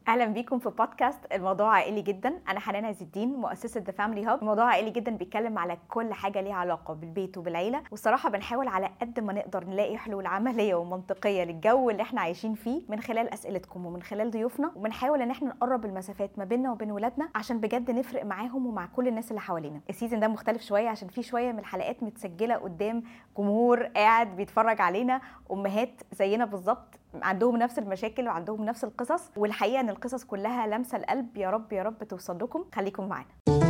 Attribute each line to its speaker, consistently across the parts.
Speaker 1: اهلا بيكم في بودكاست الموضوع عائلي جدا انا حنان عز الدين مؤسسه ذا فاميلي هاب الموضوع عائلي جدا بيتكلم على كل حاجه ليها علاقه بالبيت وبالعيله والصراحه بنحاول على قد ما نقدر نلاقي حلول عمليه ومنطقيه للجو اللي احنا عايشين فيه من خلال اسئلتكم ومن خلال ضيوفنا وبنحاول ان احنا نقرب المسافات ما بيننا وبين ولادنا عشان بجد نفرق معاهم ومع كل الناس اللي حوالينا السيزون ده مختلف شويه عشان في شويه من الحلقات متسجله قدام جمهور قاعد بيتفرج علينا امهات زينا بالظبط عندهم نفس المشاكل وعندهم نفس القصص والحقيقه ان القصص كلها لامسه القلب يا رب يا رب توصل لكم خليكم معانا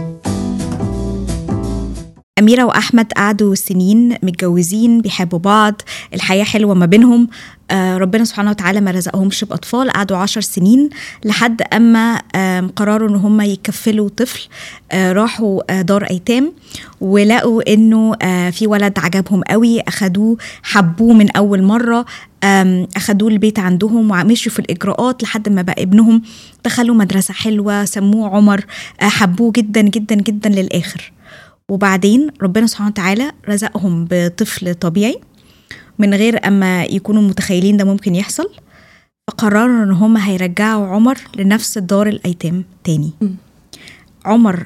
Speaker 1: أميرة وأحمد قعدوا سنين متجوزين بيحبوا بعض الحياة حلوة ما بينهم آه ربنا سبحانه وتعالى ما رزقهمش بأطفال قعدوا عشر سنين لحد أما آه قرروا إن هم يكفلوا طفل آه راحوا آه دار أيتام ولقوا إنه آه في ولد عجبهم قوي أخدوه حبوه من أول مرة أخدوه البيت عندهم ومشوا في الإجراءات لحد ما بقى ابنهم دخلوا مدرسة حلوة سموه عمر آه حبوه جدا جدا جدا للآخر وبعدين ربنا سبحانه وتعالى رزقهم بطفل طبيعي من غير اما يكونوا متخيلين ده ممكن يحصل فقرروا ان هم هيرجعوا عمر لنفس دار الايتام تاني م. عمر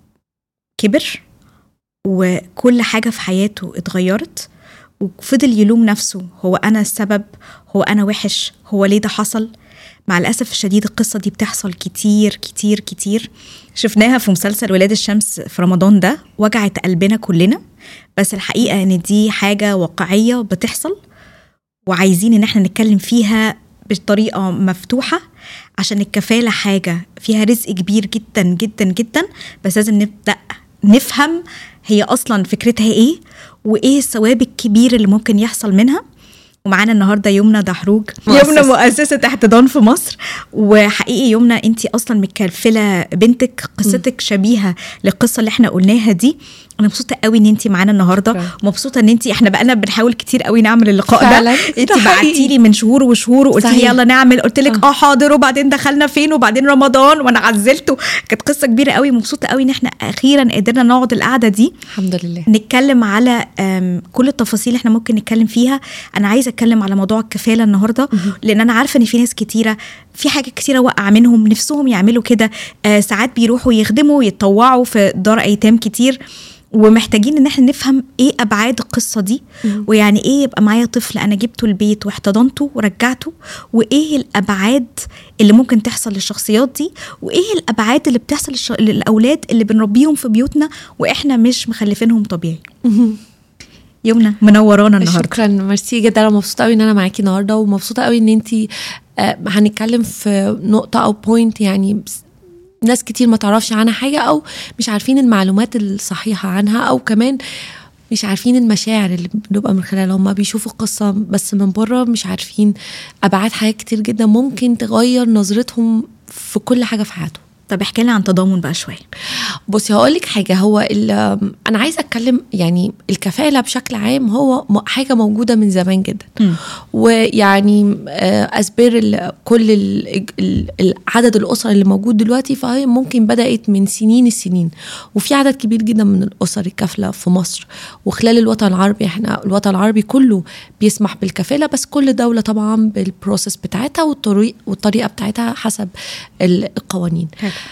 Speaker 1: كبر وكل حاجه في حياته اتغيرت وفضل يلوم نفسه هو انا السبب هو انا وحش هو ليه ده حصل مع الاسف الشديد القصه دي بتحصل كتير كتير كتير شفناها في مسلسل ولاد الشمس في رمضان ده وجعت قلبنا كلنا بس الحقيقه ان دي حاجه واقعيه بتحصل وعايزين ان احنا نتكلم فيها بطريقه مفتوحه عشان الكفاله حاجه فيها رزق كبير جدا جدا جدا بس لازم نبدا نفهم هي اصلا فكرتها ايه وايه الثواب الكبير اللي ممكن يحصل منها ومعانا النهارده يمنى دحروج يمنى مؤسسه احتضان في مصر وحقيقي يمنى انت اصلا مكلفله بنتك قصتك شبيهه للقصه اللي احنا قلناها دي انا مبسوطه قوي ان انت معانا النهارده ومبسوطه ان انت احنا بقالنا بنحاول كتير قوي نعمل اللقاء ده انت بعتي لي من شهور وشهور وقلت لي يلا نعمل قلت لك اه حاضر وبعدين دخلنا فين وبعدين رمضان وانا عزلته كانت قصه كبيره قوي مبسوطه قوي ان احنا اخيرا قدرنا نقعد القعده دي
Speaker 2: الحمد لله
Speaker 1: نتكلم على كل التفاصيل اللي احنا ممكن نتكلم فيها انا عايزه اتكلم على موضوع الكفاله النهارده لان انا عارفه ان في ناس كتيره في حاجات كتيره وقع منهم نفسهم يعملوا كده آه ساعات بيروحوا يخدموا يتطوعوا في دار ايتام كتير ومحتاجين ان احنا نفهم ايه ابعاد القصه دي مم. ويعني ايه يبقى معايا طفل انا جبته البيت واحتضنته ورجعته وايه الابعاد اللي ممكن تحصل للشخصيات دي وايه الابعاد اللي بتحصل للش... للاولاد اللي بنربيهم في بيوتنا واحنا مش مخلفينهم طبيعي يمنى منورانا النهارده
Speaker 2: شكرا ميرسي جدا انا مبسوطه قوي ان انا معاكي النهارده ومبسوطه قوي ان انت آه هنتكلم في نقطه او بوينت يعني ناس كتير ما تعرفش عنها حاجه او مش عارفين المعلومات الصحيحه عنها او كمان مش عارفين المشاعر اللي بنبقى من خلالها هم بيشوفوا القصة بس من بره مش عارفين أبعاد حاجات كتير جدا ممكن تغير نظرتهم في كل حاجة في حياتهم
Speaker 1: طب احكي لنا عن تضامن بقى شويه
Speaker 2: بصي هقول لك حاجه هو انا عايزه اتكلم يعني الكفاله بشكل عام هو حاجه موجوده من زمان جدا م. ويعني اسباب كل عدد الاسر اللي موجود دلوقتي فهي ممكن بدات من سنين السنين وفي عدد كبير جدا من الاسر الكافله في مصر وخلال الوطن العربي احنا الوطن العربي كله بيسمح بالكفاله بس كل دوله طبعا بالبروسيس بتاعتها والطريق والطريقه بتاعتها حسب القوانين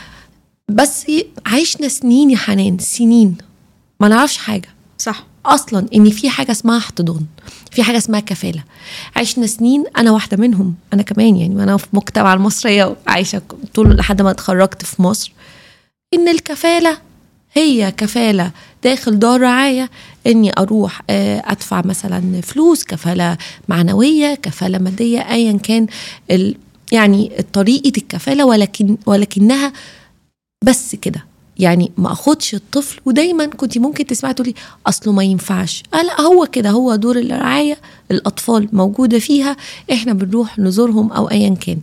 Speaker 2: بس عشنا سنين يا حنان سنين ما نعرفش حاجه
Speaker 1: صح
Speaker 2: اصلا ان في حاجه اسمها احتضان في حاجه اسمها كفاله عشنا سنين انا واحده منهم انا كمان يعني وانا في المجتمع المصريه عايشه طول لحد ما اتخرجت في مصر ان الكفاله هي كفاله داخل دار رعايه اني اروح ادفع مثلا فلوس كفاله معنويه كفاله ماديه ايا كان يعني طريقه الكفاله ولكن ولكنها بس كده يعني ما اخدش الطفل ودايما كنت ممكن تسمعي تقولي اصله ما ينفعش آه لا هو كده هو دور الرعايه الاطفال موجوده فيها احنا بنروح نزورهم او ايا كان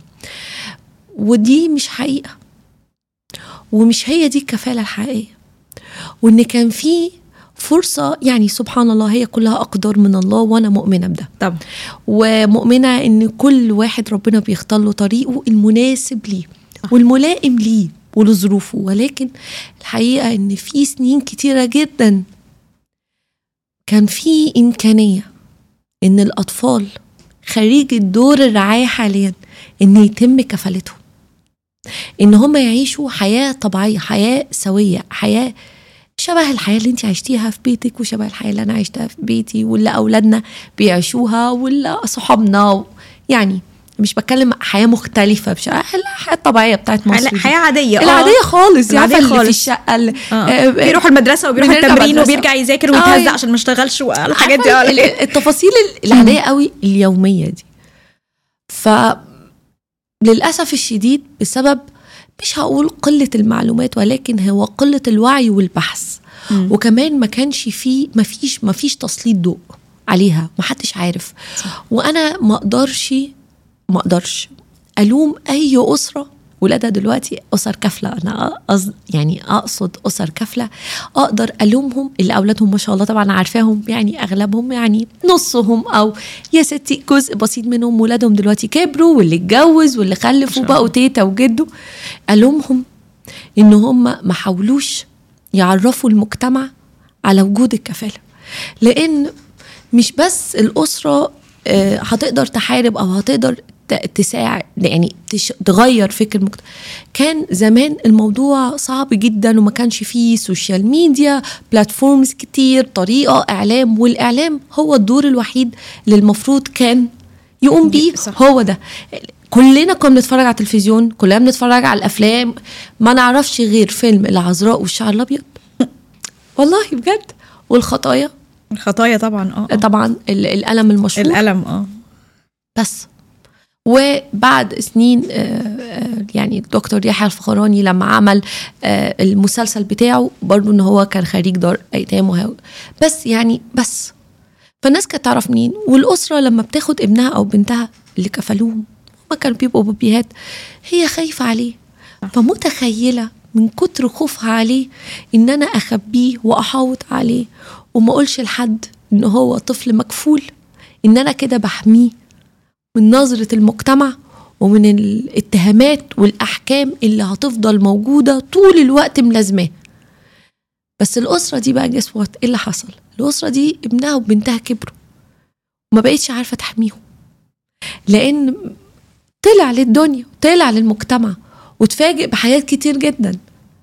Speaker 2: ودي مش حقيقه ومش هي دي الكفاله الحقيقيه وان كان في فرصة يعني سبحان الله هي كلها أقدار من الله وأنا مؤمنة بده
Speaker 1: طبعا
Speaker 2: ومؤمنة إن كل واحد ربنا بيختار له طريقه المناسب ليه والملائم ليه ولظروفه ولكن الحقيقة إن في سنين كتيرة جدا كان في إمكانية إن الأطفال خريج الدور الرعاية حاليا إن يتم كفالتهم ان هم يعيشوا حياه طبيعيه حياه سويه حياه شبه الحياه اللي انت عشتيها في بيتك وشبه الحياه اللي انا عشتها في بيتي واللي اولادنا بيعيشوها واللي صحابنا يعني مش بتكلم حياه مختلفه مش الحياه الطبيعيه بتاعت مصر دي.
Speaker 1: حياه عاديه آه.
Speaker 2: العاديه خالص دي
Speaker 1: العادية
Speaker 2: عارفه اللي في
Speaker 1: خالص.
Speaker 2: الشقه اللي
Speaker 1: آه. بيروح المدرسه وبيروح
Speaker 2: بنرجع
Speaker 1: التمرين
Speaker 2: مدرسة.
Speaker 1: وبيرجع يذاكر
Speaker 2: آه،
Speaker 1: ويتهزق
Speaker 2: يعني.
Speaker 1: عشان ما اشتغلش والحاجات دي
Speaker 2: عارفة
Speaker 1: آه.
Speaker 2: ال- ال- التفاصيل ال- العاديه قوي اليوميه دي ف للاسف الشديد بسبب مش هقول قله المعلومات ولكن هو قله الوعي والبحث
Speaker 1: مم.
Speaker 2: وكمان ما كانش فيه ما فيش ما فيش تسليط ضوء عليها ما حدش عارف وانا ما اقدرش ما اقدرش الوم اي اسره ولادها دلوقتي اسر كفله انا أصد يعني اقصد اسر كفله اقدر الومهم اللي اولادهم ما شاء الله طبعا عارفاهم يعني اغلبهم يعني نصهم او يا ستي جزء بسيط منهم ولادهم دلوقتي كبروا واللي اتجوز واللي خلف
Speaker 1: شاء
Speaker 2: وبقوا تيتا وجده الومهم ان هم ما حاولوش يعرفوا المجتمع على وجود الكفاله لان مش بس الاسره آه، هتقدر تحارب او هتقدر ت- تساعد يعني تش- تغير فكر المجتمع كان زمان الموضوع صعب جدا وما كانش فيه سوشيال ميديا بلاتفورمز كتير طريقه اعلام والاعلام هو الدور الوحيد اللي المفروض كان يقوم بيه
Speaker 1: صح.
Speaker 2: هو ده كلنا كنا بنتفرج على التلفزيون كلنا بنتفرج على الافلام ما نعرفش غير فيلم العذراء والشعر الابيض والله بجد والخطايا
Speaker 1: الخطايا طبعا اه آه.
Speaker 2: طبعا ال- الالم المشهور
Speaker 1: الالم اه
Speaker 2: بس وبعد سنين آه، آه، يعني الدكتور يحيى الفخراني لما عمل آه، المسلسل بتاعه برضو ان هو كان خريج دار ايتام وهو بس يعني بس فالناس كانت تعرف منين والاسره لما بتاخد ابنها او بنتها اللي كفلوهم هما كانوا بيبقوا بيبيهات هي خايفه عليه فمتخيله من كتر خوفها عليه ان انا اخبيه واحاوط عليه وما اقولش لحد ان هو طفل مكفول ان انا كده بحميه من نظرة المجتمع ومن الاتهامات والأحكام اللي هتفضل موجودة طول الوقت ملازماه بس الأسرة دي بقى جس وات إيه اللي حصل الأسرة دي ابنها وبنتها كبروا وما بقتش عارفة تحميهم لأن طلع للدنيا طلع للمجتمع وتفاجئ بحاجات كتير جدا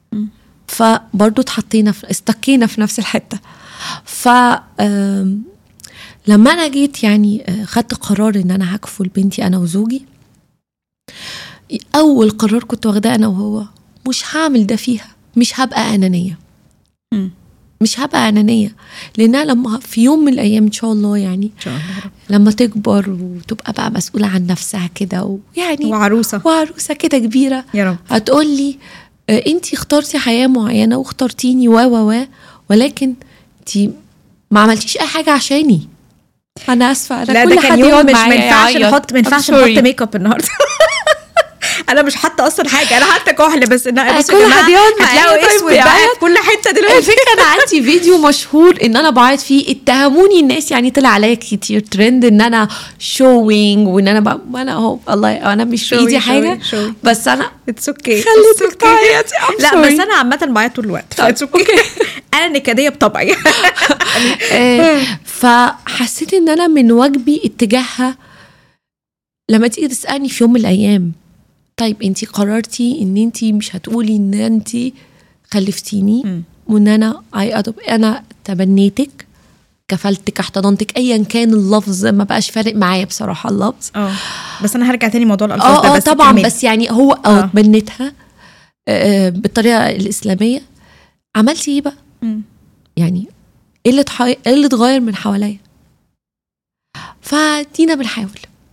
Speaker 2: فبرضه اتحطينا في استكينا في نفس الحتة ف آم، لما انا جيت يعني آه، خدت قرار ان انا هكفل بنتي انا وزوجي اول قرار كنت واخداه انا وهو مش هعمل ده فيها مش هبقى انانيه
Speaker 1: مم.
Speaker 2: مش هبقى انانيه لانها لما في يوم من الايام ان شاء الله يعني
Speaker 1: ان شاء الله يا رب.
Speaker 2: لما تكبر وتبقى بقى مسؤوله عن نفسها كده ويعني
Speaker 1: وعروسه
Speaker 2: وعروسه كده كبيره
Speaker 1: يا رب
Speaker 2: هتقول لي انت اخترتي حياه معينه واخترتيني و و و ولكن انت ما عملتيش اي حاجه عشاني انا اسفه انا
Speaker 1: لا
Speaker 2: كل
Speaker 1: ده كان
Speaker 2: حد
Speaker 1: يوم
Speaker 2: يقعد
Speaker 1: مش
Speaker 2: معايا
Speaker 1: ما ينفعش
Speaker 2: يعيط.
Speaker 1: نحط ما
Speaker 2: I'm
Speaker 1: ينفعش
Speaker 2: sorry.
Speaker 1: نحط ميك اب النهارده انا مش حاطه اصلا حاجه انا حاطه كحل بس انا بصوا
Speaker 2: كل
Speaker 1: يا جماعة،
Speaker 2: حد يقعد معايا
Speaker 1: هتلاقوا
Speaker 2: طيب
Speaker 1: اسود بقى
Speaker 2: بيعيط.
Speaker 1: في كل حته دلوقتي
Speaker 2: الفكره انا عندي فيديو مشهور ان انا بعيط فيه اتهموني الناس يعني طلع عليا كتير ترند ان انا شوينج وان انا بقى ما انا اهو والله انا مش في
Speaker 1: Showy,
Speaker 2: ايدي
Speaker 1: showy,
Speaker 2: حاجه
Speaker 1: showy.
Speaker 2: بس انا
Speaker 1: اتس اوكي
Speaker 2: خليتك تعيطي I'm
Speaker 1: لا
Speaker 2: sorry.
Speaker 1: بس انا عامه بعيط طول الوقت اتس اوكي انا نكديه بطبعي
Speaker 2: آه، فحسيت ان انا من واجبي اتجاهها لما تيجي تسالني في يوم من الايام طيب انت قررتي ان انت مش هتقولي ان انت خلفتيني
Speaker 1: مم.
Speaker 2: وان انا اي أدب انا تبنيتك كفلتك احتضنتك ايا كان اللفظ ما بقاش فارق معايا بصراحه اللفظ
Speaker 1: اه بس انا هرجع تاني موضوع الالفاظ ده
Speaker 2: اه اه
Speaker 1: بس
Speaker 2: طبعا
Speaker 1: كملي.
Speaker 2: بس يعني هو اه
Speaker 1: آه.
Speaker 2: تبنيتها آه، بالطريقه الاسلاميه عملتي ايه بقى
Speaker 1: مم.
Speaker 2: يعني ايه اللي اتحي... ايه اللي اتغير من حواليا فدينا بنحاول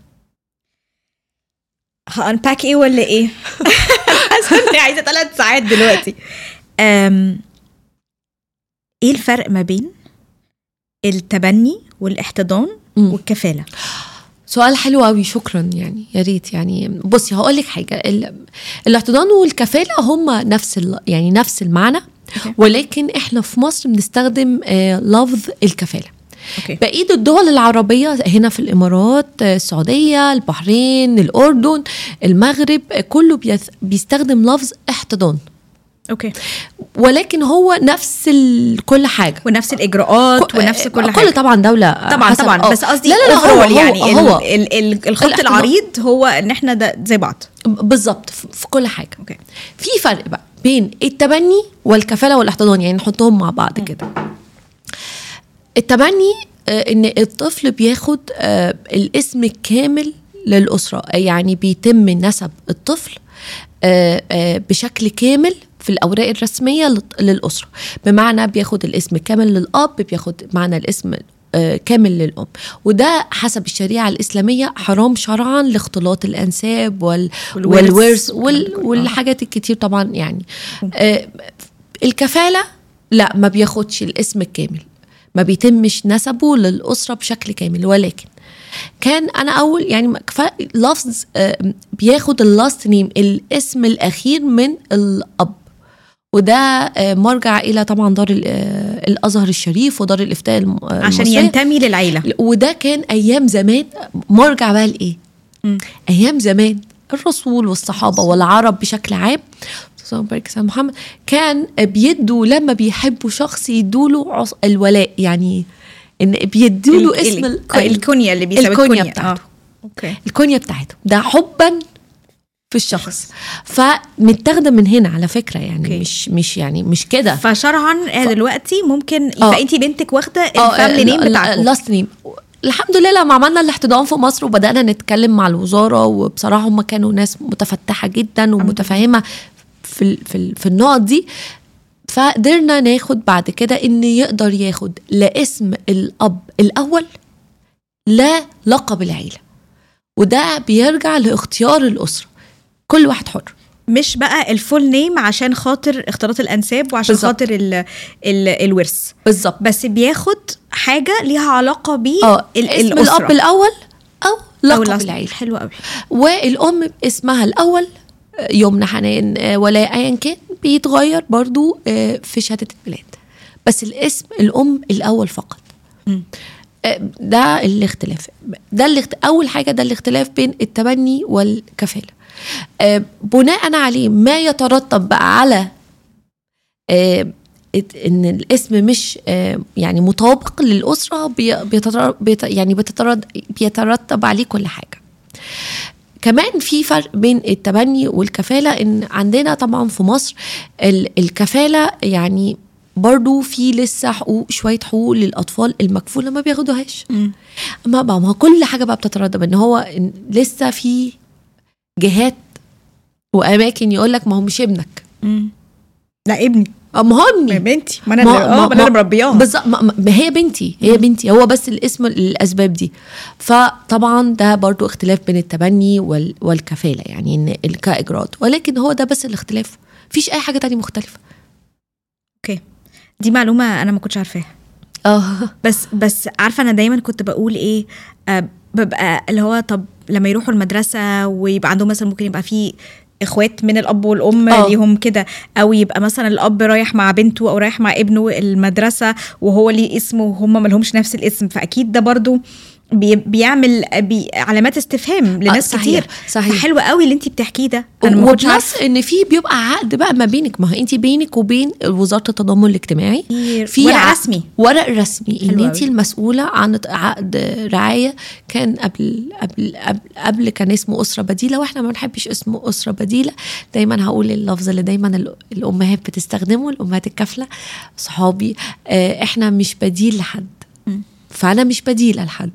Speaker 1: هانباك ايه ولا ايه؟ حاسه اني عايزه ثلاث ساعات دلوقتي. أم... ايه الفرق ما بين التبني والاحتضان
Speaker 2: مم.
Speaker 1: والكفاله؟
Speaker 2: سؤال حلو قوي شكرا يعني يا ريت يعني بصي هقول لك حاجه ال... الاحتضان والكفاله هما نفس ال... يعني نفس المعنى
Speaker 1: أوكي.
Speaker 2: ولكن احنا في مصر بنستخدم آه لفظ الكفاله
Speaker 1: اوكي
Speaker 2: بقيه الدول العربيه هنا في الامارات آه، السعوديه البحرين الاردن المغرب آه، كله بيث... بيستخدم لفظ احتضان
Speaker 1: اوكي
Speaker 2: ولكن هو نفس ال- كل حاجه
Speaker 1: ونفس الاجراءات ونفس كل حاجه
Speaker 2: كل طبعا دوله
Speaker 1: طبعا
Speaker 2: حسب-
Speaker 1: طبعا
Speaker 2: آه.
Speaker 1: بس قصدي
Speaker 2: لا لا لا
Speaker 1: overall
Speaker 2: هو
Speaker 1: يعني
Speaker 2: هو, هو
Speaker 1: ال ال الخط
Speaker 2: الاحتضان-
Speaker 1: العريض هو ان احنا ده زي بعض
Speaker 2: بالظبط في في كل حاجه
Speaker 1: اوكي
Speaker 2: في فرق بقى بين التبني والكفاله والاحتضان يعني نحطهم مع بعض كده التبني آه، ان الطفل بياخد آه، الاسم الكامل للاسره يعني بيتم نسب الطفل آه، آه، بشكل كامل في الاوراق الرسميه للط- للاسره بمعنى بياخد الاسم كامل للاب بياخد معنى الاسم آه، كامل للام وده حسب الشريعه الاسلاميه حرام شرعا لاختلاط الانساب وال
Speaker 1: والورث
Speaker 2: والورث
Speaker 1: والكلام
Speaker 2: وال
Speaker 1: ده كله.
Speaker 2: والحاجات الكتير طبعا يعني آه، الكفاله لا ما بياخدش الاسم الكامل ما بيتمش نسبه للاسره بشكل كامل ولكن كان انا اول يعني ما- كفا- لفظ آه، بياخد اللاست نيم الاسم الاخير من الاب وده آه، مرجع الى طبعا دار ال- آه، الازهر الشريف ودار الافتاء الم- آه،
Speaker 1: عشان
Speaker 2: المصرية.
Speaker 1: ينتمي للعيله
Speaker 2: وده كان ايام زمان مرجع بقى لايه
Speaker 1: مم.
Speaker 2: ايام زمان الرسول والصحابه والعرب بشكل عام اللهم بارك على سيدنا محمد كان بيدوا لما بيحبوا شخص يدوا له الولاء يعني ان بيدوا له
Speaker 1: ال-
Speaker 2: اسم
Speaker 1: ال-
Speaker 2: ال-
Speaker 1: الكونيا اللي بيسموها
Speaker 2: الكونيا
Speaker 1: الكونيا
Speaker 2: بتاعته.
Speaker 1: آه. اوكي
Speaker 2: الكونيا بتاعته ده حبا في الشخص فمتاخده من هنا على فكره يعني
Speaker 1: أوكي.
Speaker 2: مش مش يعني مش كده
Speaker 1: فشرعا آه، دلوقتي ممكن
Speaker 2: آه.
Speaker 1: فانت بنتك واخده الفاميلي نيم بتاعكم
Speaker 2: لاست نيم الحمد لله لما عملنا الاحتضان في مصر وبدانا نتكلم مع الوزاره وبصراحه هم كانوا ناس متفتحه جدا ومتفاهمه في ال- في ال- في النقط دي فقدرنا ناخد بعد كده ان يقدر ياخد لا اسم الاب الاول لا لقب العيله وده بيرجع لاختيار الاسره كل واحد حر
Speaker 1: مش بقى الفول نيم عشان خاطر اختلاط الانساب وعشان
Speaker 2: بالظبط.
Speaker 1: خاطر ال ال الورث
Speaker 2: بالظبط
Speaker 1: بس بياخد حاجه ليها علاقه بيه
Speaker 2: اه
Speaker 1: ال-
Speaker 2: اسم
Speaker 1: الأسرة.
Speaker 2: الاب الاول او
Speaker 1: أو
Speaker 2: لقب
Speaker 1: الأصل.
Speaker 2: العيله
Speaker 1: حلو قوي
Speaker 2: والام اسمها الاول آه، يمنى حنان آه، ولا ايا كان بيتغير برضو آه، في شهاده الميلاد بس الاسم الام الاول فقط
Speaker 1: مم.
Speaker 2: آه، ده الاختلاف ده الاخت... اول حاجه ده الاختلاف بين التبني والكفاله آه، بناء عليه ما يترتب بقى على آه، ات- ان الاسم مش آه، يعني مطابق للاسره بي- بيتر... بيت... يعني بتترد... بيترتب عليه كل حاجه كمان في فرق بين التبني والكفاله ان عندنا طبعا في مصر ال- الكفاله يعني برضو في لسه حقوق شويه حقوق للاطفال المكفوله ما بياخدوهاش ما بقى ما هو كل حاجه بقى بتتردد ان هو إن لسه في جهات واماكن يقول لك ما هو مش ابنك
Speaker 1: مم. لا ابني
Speaker 2: أه، ما هو
Speaker 1: ما
Speaker 2: ابني
Speaker 1: بنتي ما انا
Speaker 2: ما-
Speaker 1: اللي- اه
Speaker 2: ما-
Speaker 1: ما انا اللي
Speaker 2: ما-
Speaker 1: مربياها
Speaker 2: بالظبط ما ما- ما هي بنتي هي بنتي هو بس الاسم الاسباب دي فطبعا ده برضو اختلاف بين التبني وال والكفاله يعني ان ال- كاجراءات ولكن هو ده بس الاختلاف مفيش اي حاجه تانية مختلفه
Speaker 1: اوكي دي معلومه انا ما كنتش عارفاها
Speaker 2: اه
Speaker 1: بس بس عارفه انا دايما كنت بقول ايه آه ببقى اللي هو طب لما يروحوا المدرسه ويبقى عندهم مثلا ممكن يبقى في اخوات من الاب والام
Speaker 2: آه.
Speaker 1: ليهم كده او يبقى مثلا الاب رايح مع بنته او رايح مع ابنه المدرسه وهو ليه اسمه وهم ما لهمش نفس الاسم فاكيد ده برضو بي بيعمل بي علامات استفهام لناس
Speaker 2: صحيح،
Speaker 1: كتير
Speaker 2: صحيح.
Speaker 1: حلو قوي اللي انت بتحكيه ده انا ما كنتش
Speaker 2: وبلس
Speaker 1: عارفه
Speaker 2: ان في بيبقى عقد بقى ما بينك ما هو انت بينك وبين وزاره التضامن الاجتماعي
Speaker 1: في ورق
Speaker 2: ع-
Speaker 1: رسمي
Speaker 2: ورق رسمي ان
Speaker 1: حلو
Speaker 2: انت
Speaker 1: أوي.
Speaker 2: المسؤوله عن عقد رعايه كان قبل قبل قبل, قبل كان اسمه اسره بديله واحنا ما بنحبش اسمه اسره بديله دايما هقول اللفظ اللي دايما ال- الامهات بتستخدمه الامهات الكافله صحابي آه، احنا مش بديل لحد
Speaker 1: مم.
Speaker 2: فانا مش بديله لحد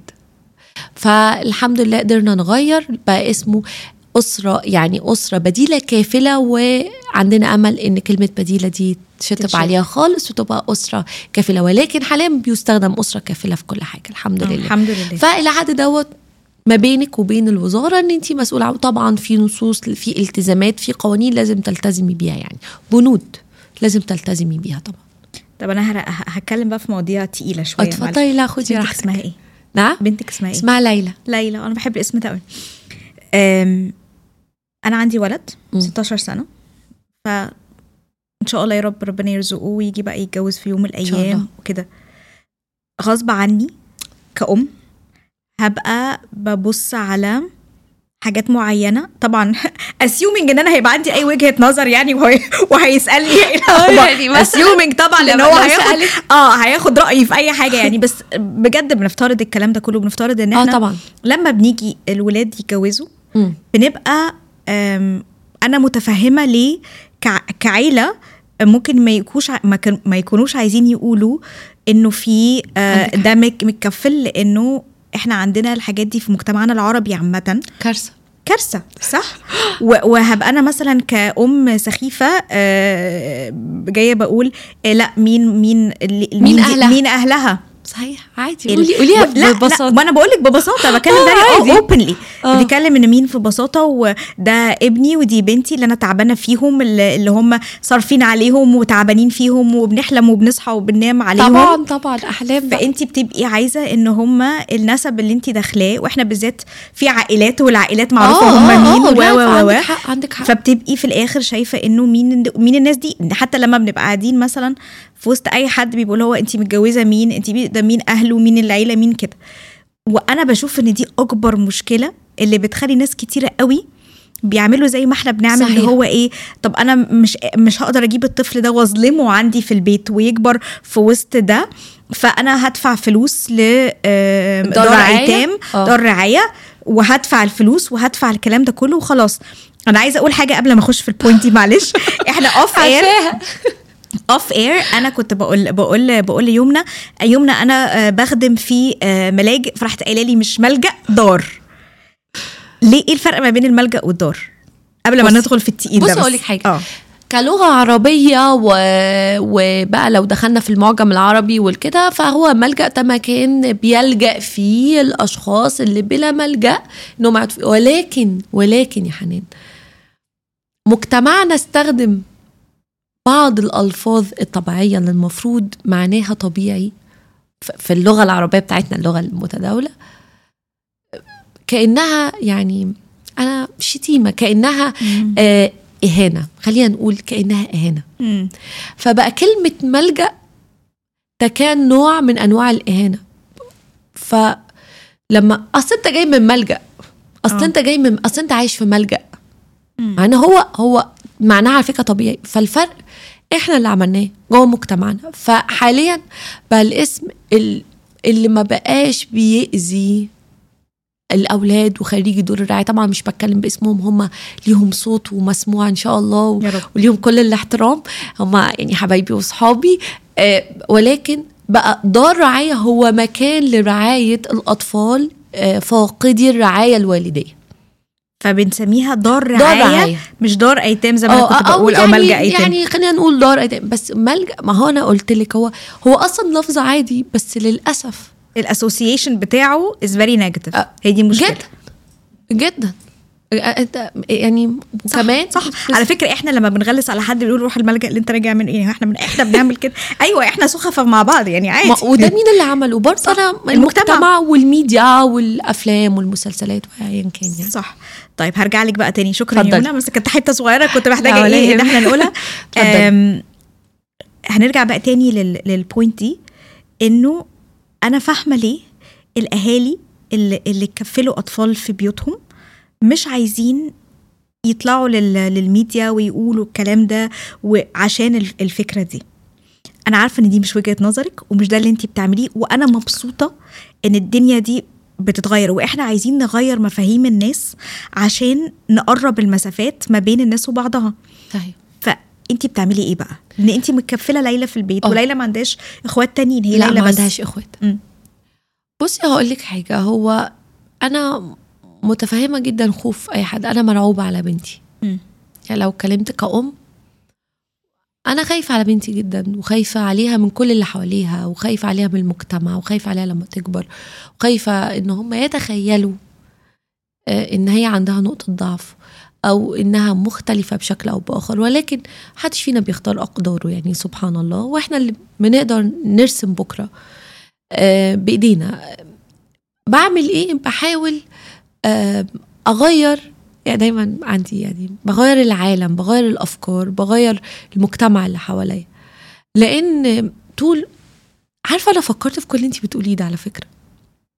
Speaker 2: فالحمد لله قدرنا نغير بقى اسمه أسرة يعني أسرة بديلة كافلة وعندنا أمل إن كلمة بديلة دي تشطب
Speaker 1: تتشال.
Speaker 2: عليها خالص وتبقى أسرة كافلة ولكن حاليا بيستخدم أسرة كافلة في كل حاجة الحمد
Speaker 1: آه،
Speaker 2: لله
Speaker 1: الحمد لله
Speaker 2: فالعقد دوت ما بينك وبين الوزاره ان انت مسؤوله عنه. طبعا في نصوص في التزامات في قوانين لازم تلتزمي بيها يعني بنود لازم تلتزمي بيها طبعا
Speaker 1: طب انا هر- ه- هتكلم بقى في مواضيع تقيله شويه معلش.
Speaker 2: اتفضلي لا خدي
Speaker 1: بنتك
Speaker 2: راحتك
Speaker 1: اسمها ايه
Speaker 2: نعم
Speaker 1: بنتك اسمها ايه
Speaker 2: اسمها ليلى
Speaker 1: ليلى انا بحب الاسم ده قوي أم، انا عندي ولد
Speaker 2: مم.
Speaker 1: 16 سنه ف ان شاء الله يا رب ربنا يرزقه ويجي بقى يتجوز في يوم من
Speaker 2: شاء الله.
Speaker 1: الايام وكده غصب عني كأم هبقى ببص على حاجات معينه طبعا اسيومنج ان انا هيبقى عندي اي وجهه نظر يعني وهي وهيسالني ايه
Speaker 2: يعني مثلاً
Speaker 1: اسيومنج طبعا ان
Speaker 2: لما-
Speaker 1: هو
Speaker 2: لو
Speaker 1: هياخد
Speaker 2: سألك-
Speaker 1: اه هياخد رايي في اي حاجه يعني بس بجد بنفترض الكلام ده كله بنفترض ان
Speaker 2: اه
Speaker 1: احنا
Speaker 2: طبعا
Speaker 1: لما بنيجي الولاد يتجوزوا
Speaker 2: مم.
Speaker 1: بنبقى أم، انا متفهمه ليه كع- كعيله ممكن ما يكونوش ع- ما, كان ما يكونوش عايزين يقولوا انه في آه،
Speaker 2: عندك حق.
Speaker 1: ده مك- متكفل لانه احنا عندنا الحاجات دي في مجتمعنا العربي عامه
Speaker 2: كارثه
Speaker 1: كارثه صح و- وهبقى انا مثلا كأم سخيفه آه، جايه بقول آه، لا مين مين اللي-
Speaker 2: مين
Speaker 1: دي-
Speaker 2: أهلها؟
Speaker 1: مين اهلها
Speaker 2: صحيح عادي
Speaker 1: ال-
Speaker 2: قولي قوليها
Speaker 1: لا لا
Speaker 2: ببساطه
Speaker 1: ما انا بقول لك ببساطه بتكلم
Speaker 2: آه،
Speaker 1: فيري
Speaker 2: عادي.
Speaker 1: اوبنلي
Speaker 2: آه.
Speaker 1: بتكلم ان مين في بساطه وده ابني ودي بنتي اللي انا تعبانه فيهم اللي, اللي هم صارفين عليهم وتعبانين فيهم وبنحلم وبنصحى وبننام عليهم
Speaker 2: طبعا طبعا احلام بقى.
Speaker 1: فانت بتبقي عايزه ان هم النسب اللي انت داخلاه واحنا بالذات في عائلات والعائلات معروفه
Speaker 2: آه،
Speaker 1: هم
Speaker 2: آه،
Speaker 1: مين
Speaker 2: آه،
Speaker 1: و
Speaker 2: لا،
Speaker 1: و و و
Speaker 2: عندك حق عندك حق
Speaker 1: فبتبقي في الاخر شايفه انه مين مين الناس دي حتى لما بنبقى قاعدين مثلا في وسط اي حد بيقول هو انت متجوزه مين انت ده مين اهله مين العيله مين كده وانا بشوف ان دي اكبر مشكله اللي بتخلي ناس كتيره قوي بيعملوا زي ما احنا بنعمل اللي
Speaker 2: صحيح.
Speaker 1: هو ايه طب انا مش مش هقدر اجيب الطفل ده واظلمه عندي في البيت ويكبر في وسط ده فانا هدفع فلوس ل آم،
Speaker 2: دار
Speaker 1: دار
Speaker 2: رعاية؟
Speaker 1: ايتام
Speaker 2: آه.
Speaker 1: دار رعايه وهدفع الفلوس وهدفع الكلام ده كله وخلاص انا عايزه اقول حاجه قبل ما اخش في البوينت دي معلش احنا اوف اير
Speaker 2: عارفاها
Speaker 1: اوف اير انا كنت بقول بقول بقول ليمنى يمنى انا آه، بخدم في آه، ملاجئ فراحت قايله لي مش ملجا دار ليه ايه الفرق ما بين الملجا والدار قبل ما
Speaker 2: بص-
Speaker 1: ندخل في التقيل ده
Speaker 2: بص
Speaker 1: بس.
Speaker 2: أقول لك حاجة.
Speaker 1: اه
Speaker 2: كلغة عربية و... وبقى لو دخلنا في المعجم العربي والكده فهو ملجأ ده مكان بيلجأ فيه الأشخاص اللي بلا ملجأ إنهم يقعدوا فيه. ولكن ولكن يا حنان مجتمعنا استخدم بعض الألفاظ الطبيعية اللي المفروض معناها طبيعي ف- في اللغة العربية بتاعتنا اللغة المتداولة كأنها يعني أنا شتيمة كأنها آه إهانة خلينا نقول كأنها إهانة
Speaker 1: مم.
Speaker 2: فبقى كلمة ملجأ ده كان نوع من أنواع الإهانة فلما أصل أنت جاي من ملجأ أصل
Speaker 1: آه.
Speaker 2: أنت جاي من أصل أنت عايش في ملجأ
Speaker 1: مم.
Speaker 2: مع إن هو هو معناها على فكرة طبيعي فالفرق إحنا اللي عملناه جوه مجتمعنا فحاليا بقى الاسم ال- اللي ما بقاش بيأذي الاولاد وخريجي دور الرعايه طبعا مش بتكلم باسمهم هم ليهم صوت ومسموع ان شاء الله و...
Speaker 1: يا رب.
Speaker 2: وليهم كل الاحترام هم يعني حبايبي وصحابي آه ولكن بقى دار رعايه هو مكان لرعايه الاطفال آه فاقدي الرعايه الوالديه
Speaker 1: فبنسميها دار
Speaker 2: دار
Speaker 1: رعايه,
Speaker 2: رعاية.
Speaker 1: مش دار ايتام زي ما انا
Speaker 2: آه،
Speaker 1: كنت بقول او
Speaker 2: يعني
Speaker 1: ملجا ايتام
Speaker 2: يعني خلينا نقول دار ايتام بس ملجا ما هو انا قلت لك هو هو اصلا لفظ عادي بس للاسف
Speaker 1: الاسوسيشن بتاعه از فيري نيجاتيف
Speaker 2: آه،
Speaker 1: هي دي المشكله
Speaker 2: جدا جدا آه، انت يعني وكمان
Speaker 1: صح على فكره احنا لما بنغلس على حد بيقول روح الملجا اللي انت راجع منه ايه احنا من احنا بنعمل كده ايوه احنا سخفه مع بعض يعني عادي
Speaker 2: ما وده مين اللي عمله برضه
Speaker 1: صح،
Speaker 2: انا
Speaker 1: المجتمع.
Speaker 2: المجتمع والميديا والافلام والمسلسلات وايا كان يعني
Speaker 1: صح طيب هرجع لك بقى تاني شكرا
Speaker 2: اتفضلي.
Speaker 1: يا منى بس كانت حته صغيره كنت محتاجه
Speaker 2: لا ولا
Speaker 1: ايه ان
Speaker 2: يهمك.
Speaker 1: احنا نقولها
Speaker 2: اتفضلي.
Speaker 1: أم، هنرجع بقى تاني لل... للبوينت دي انه انا فاهمه ليه الاهالي اللي اللي كفلوا اطفال في بيوتهم مش عايزين يطلعوا لل... للميديا ويقولوا الكلام ده وعشان الف- الفكره دي انا عارفه ان دي مش وجهه نظرك ومش ده اللي انت بتعمليه وانا مبسوطه ان الدنيا دي بتتغير واحنا عايزين نغير مفاهيم الناس عشان نقرب المسافات ما بين الناس وبعضها
Speaker 2: صحيح
Speaker 1: فانت بتعملي ايه بقى ان انت مكفله ليلى في البيت
Speaker 2: آه.
Speaker 1: وليلى ما عندهاش اخوات تانيين هي
Speaker 2: لا
Speaker 1: ليلى
Speaker 2: ما
Speaker 1: بس
Speaker 2: عندهاش اخوات
Speaker 1: مم.
Speaker 2: بصي هقول لك حاجه هو انا متفهمه جدا خوف اي حد انا مرعوبه على بنتي
Speaker 1: مم.
Speaker 2: يعني لو كلمت كأم أنا خايفة على بنتي جدا وخايفة عليها من كل اللي حواليها وخايفة عليها من المجتمع وخايفة عليها لما تكبر وخايفة إن هم يتخيلوا آه، إن هي عندها نقطة ضعف أو إنها مختلفة بشكل أو بآخر ولكن محدش فينا بيختار أقداره يعني سبحان الله وإحنا اللي بنقدر نرسم بكرة آه، بإيدينا بعمل إيه بحاول آه، أغير يعني دايما عندي يعني بغير العالم بغير الافكار بغير المجتمع اللي حواليا لان طول عارفه انا فكرت في كل اللي انت بتقوليه ده على فكره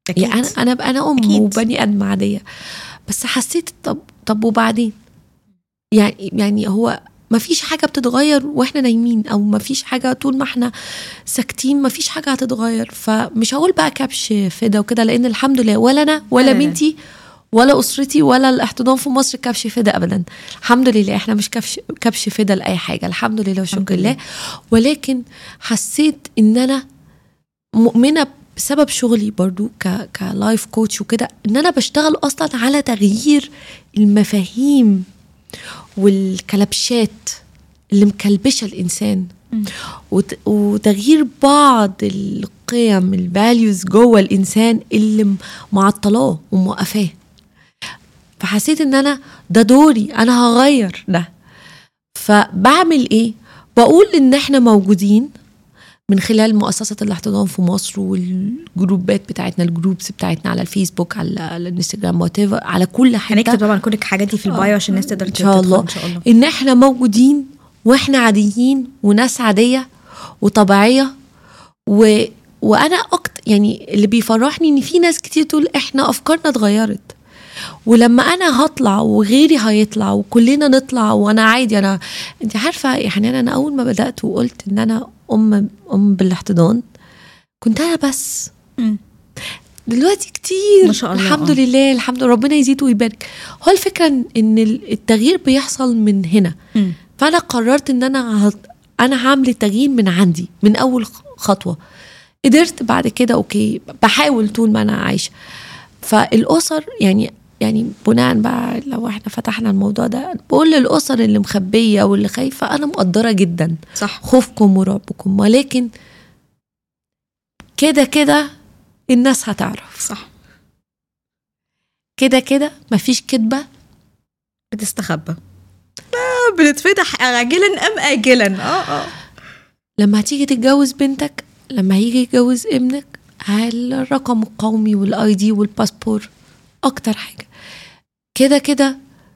Speaker 1: أكيد.
Speaker 2: يعني انا انا انا ام
Speaker 1: أكيد.
Speaker 2: وبني ادم عاديه بس حسيت طب طب وبعدين يعني يعني هو ما فيش حاجه بتتغير واحنا نايمين او ما فيش حاجه طول ما احنا ساكتين ما فيش حاجه هتتغير فمش هقول بقى كبش فدا وكده لان الحمد لله ولا انا ولا
Speaker 1: لا، لا، لا.
Speaker 2: بنتي ولا اسرتي ولا الاحتضان في مصر كبش فدا ابدا الحمد لله احنا مش كبش كبش فدا لاي حاجه الحمد لله
Speaker 1: الحمد
Speaker 2: والشكر
Speaker 1: لله.
Speaker 2: لله ولكن حسيت ان انا مؤمنه بسبب شغلي برضو ك كلايف كوتش وكده ان انا بشتغل اصلا على تغيير المفاهيم والكلبشات اللي مكلبشه الانسان
Speaker 1: مم.
Speaker 2: وت- وتغيير بعض القيم الفاليوز جوه الانسان اللي م- معطلاه وموقفاه فحسيت ان انا ده دوري انا هغير ده فبعمل ايه بقول ان احنا موجودين من خلال مؤسسة الاحتضان في مصر والجروبات بتاعتنا الجروبس بتاعتنا على الفيسبوك على على الانستجرام whatever على كل حته
Speaker 1: هنكتب طبعا كل الحاجات دي في البايو عشان الناس تقدر
Speaker 2: ان شاء
Speaker 1: تدخل
Speaker 2: الله
Speaker 1: ان شاء الله
Speaker 2: ان احنا موجودين واحنا عاديين وناس عاديه وطبيعيه و... وانا اكتر يعني اللي بيفرحني ان في ناس كتير تقول احنا افكارنا اتغيرت ولما انا هطلع وغيري هيطلع وكلنا نطلع وانا عادي انا انت عارفه يعني انا اول ما بدات وقلت ان انا ام ام بالاحتضان كنت انا بس
Speaker 1: مم.
Speaker 2: دلوقتي كتير
Speaker 1: ما شاء الله،
Speaker 2: الحمد
Speaker 1: آه.
Speaker 2: لله الحمد لله ربنا يزيد ويبارك هو الفكره إن- ان التغيير بيحصل من هنا
Speaker 1: مم.
Speaker 2: فانا قررت ان انا هط... انا هعمل التغيير من عندي من اول خ- خطوه قدرت بعد كده اوكي بحاول طول ما انا عايشه فالاسر يعني يعني بناء بقى لو احنا فتحنا الموضوع ده بقول للاسر اللي مخبيه واللي خايفه انا مقدره جدا
Speaker 1: صح
Speaker 2: خوفكم ورعبكم ولكن كده كده الناس هتعرف
Speaker 1: صح
Speaker 2: كده كده مفيش كدبه
Speaker 1: بتستخبى آه بنتفتح عاجلا ام اجلا اه اه
Speaker 2: لما هتيجي تتجوز بنتك لما هيجي يتجوز ابنك الرقم القومي والاي دي والباسبور اكتر حاجه كده كده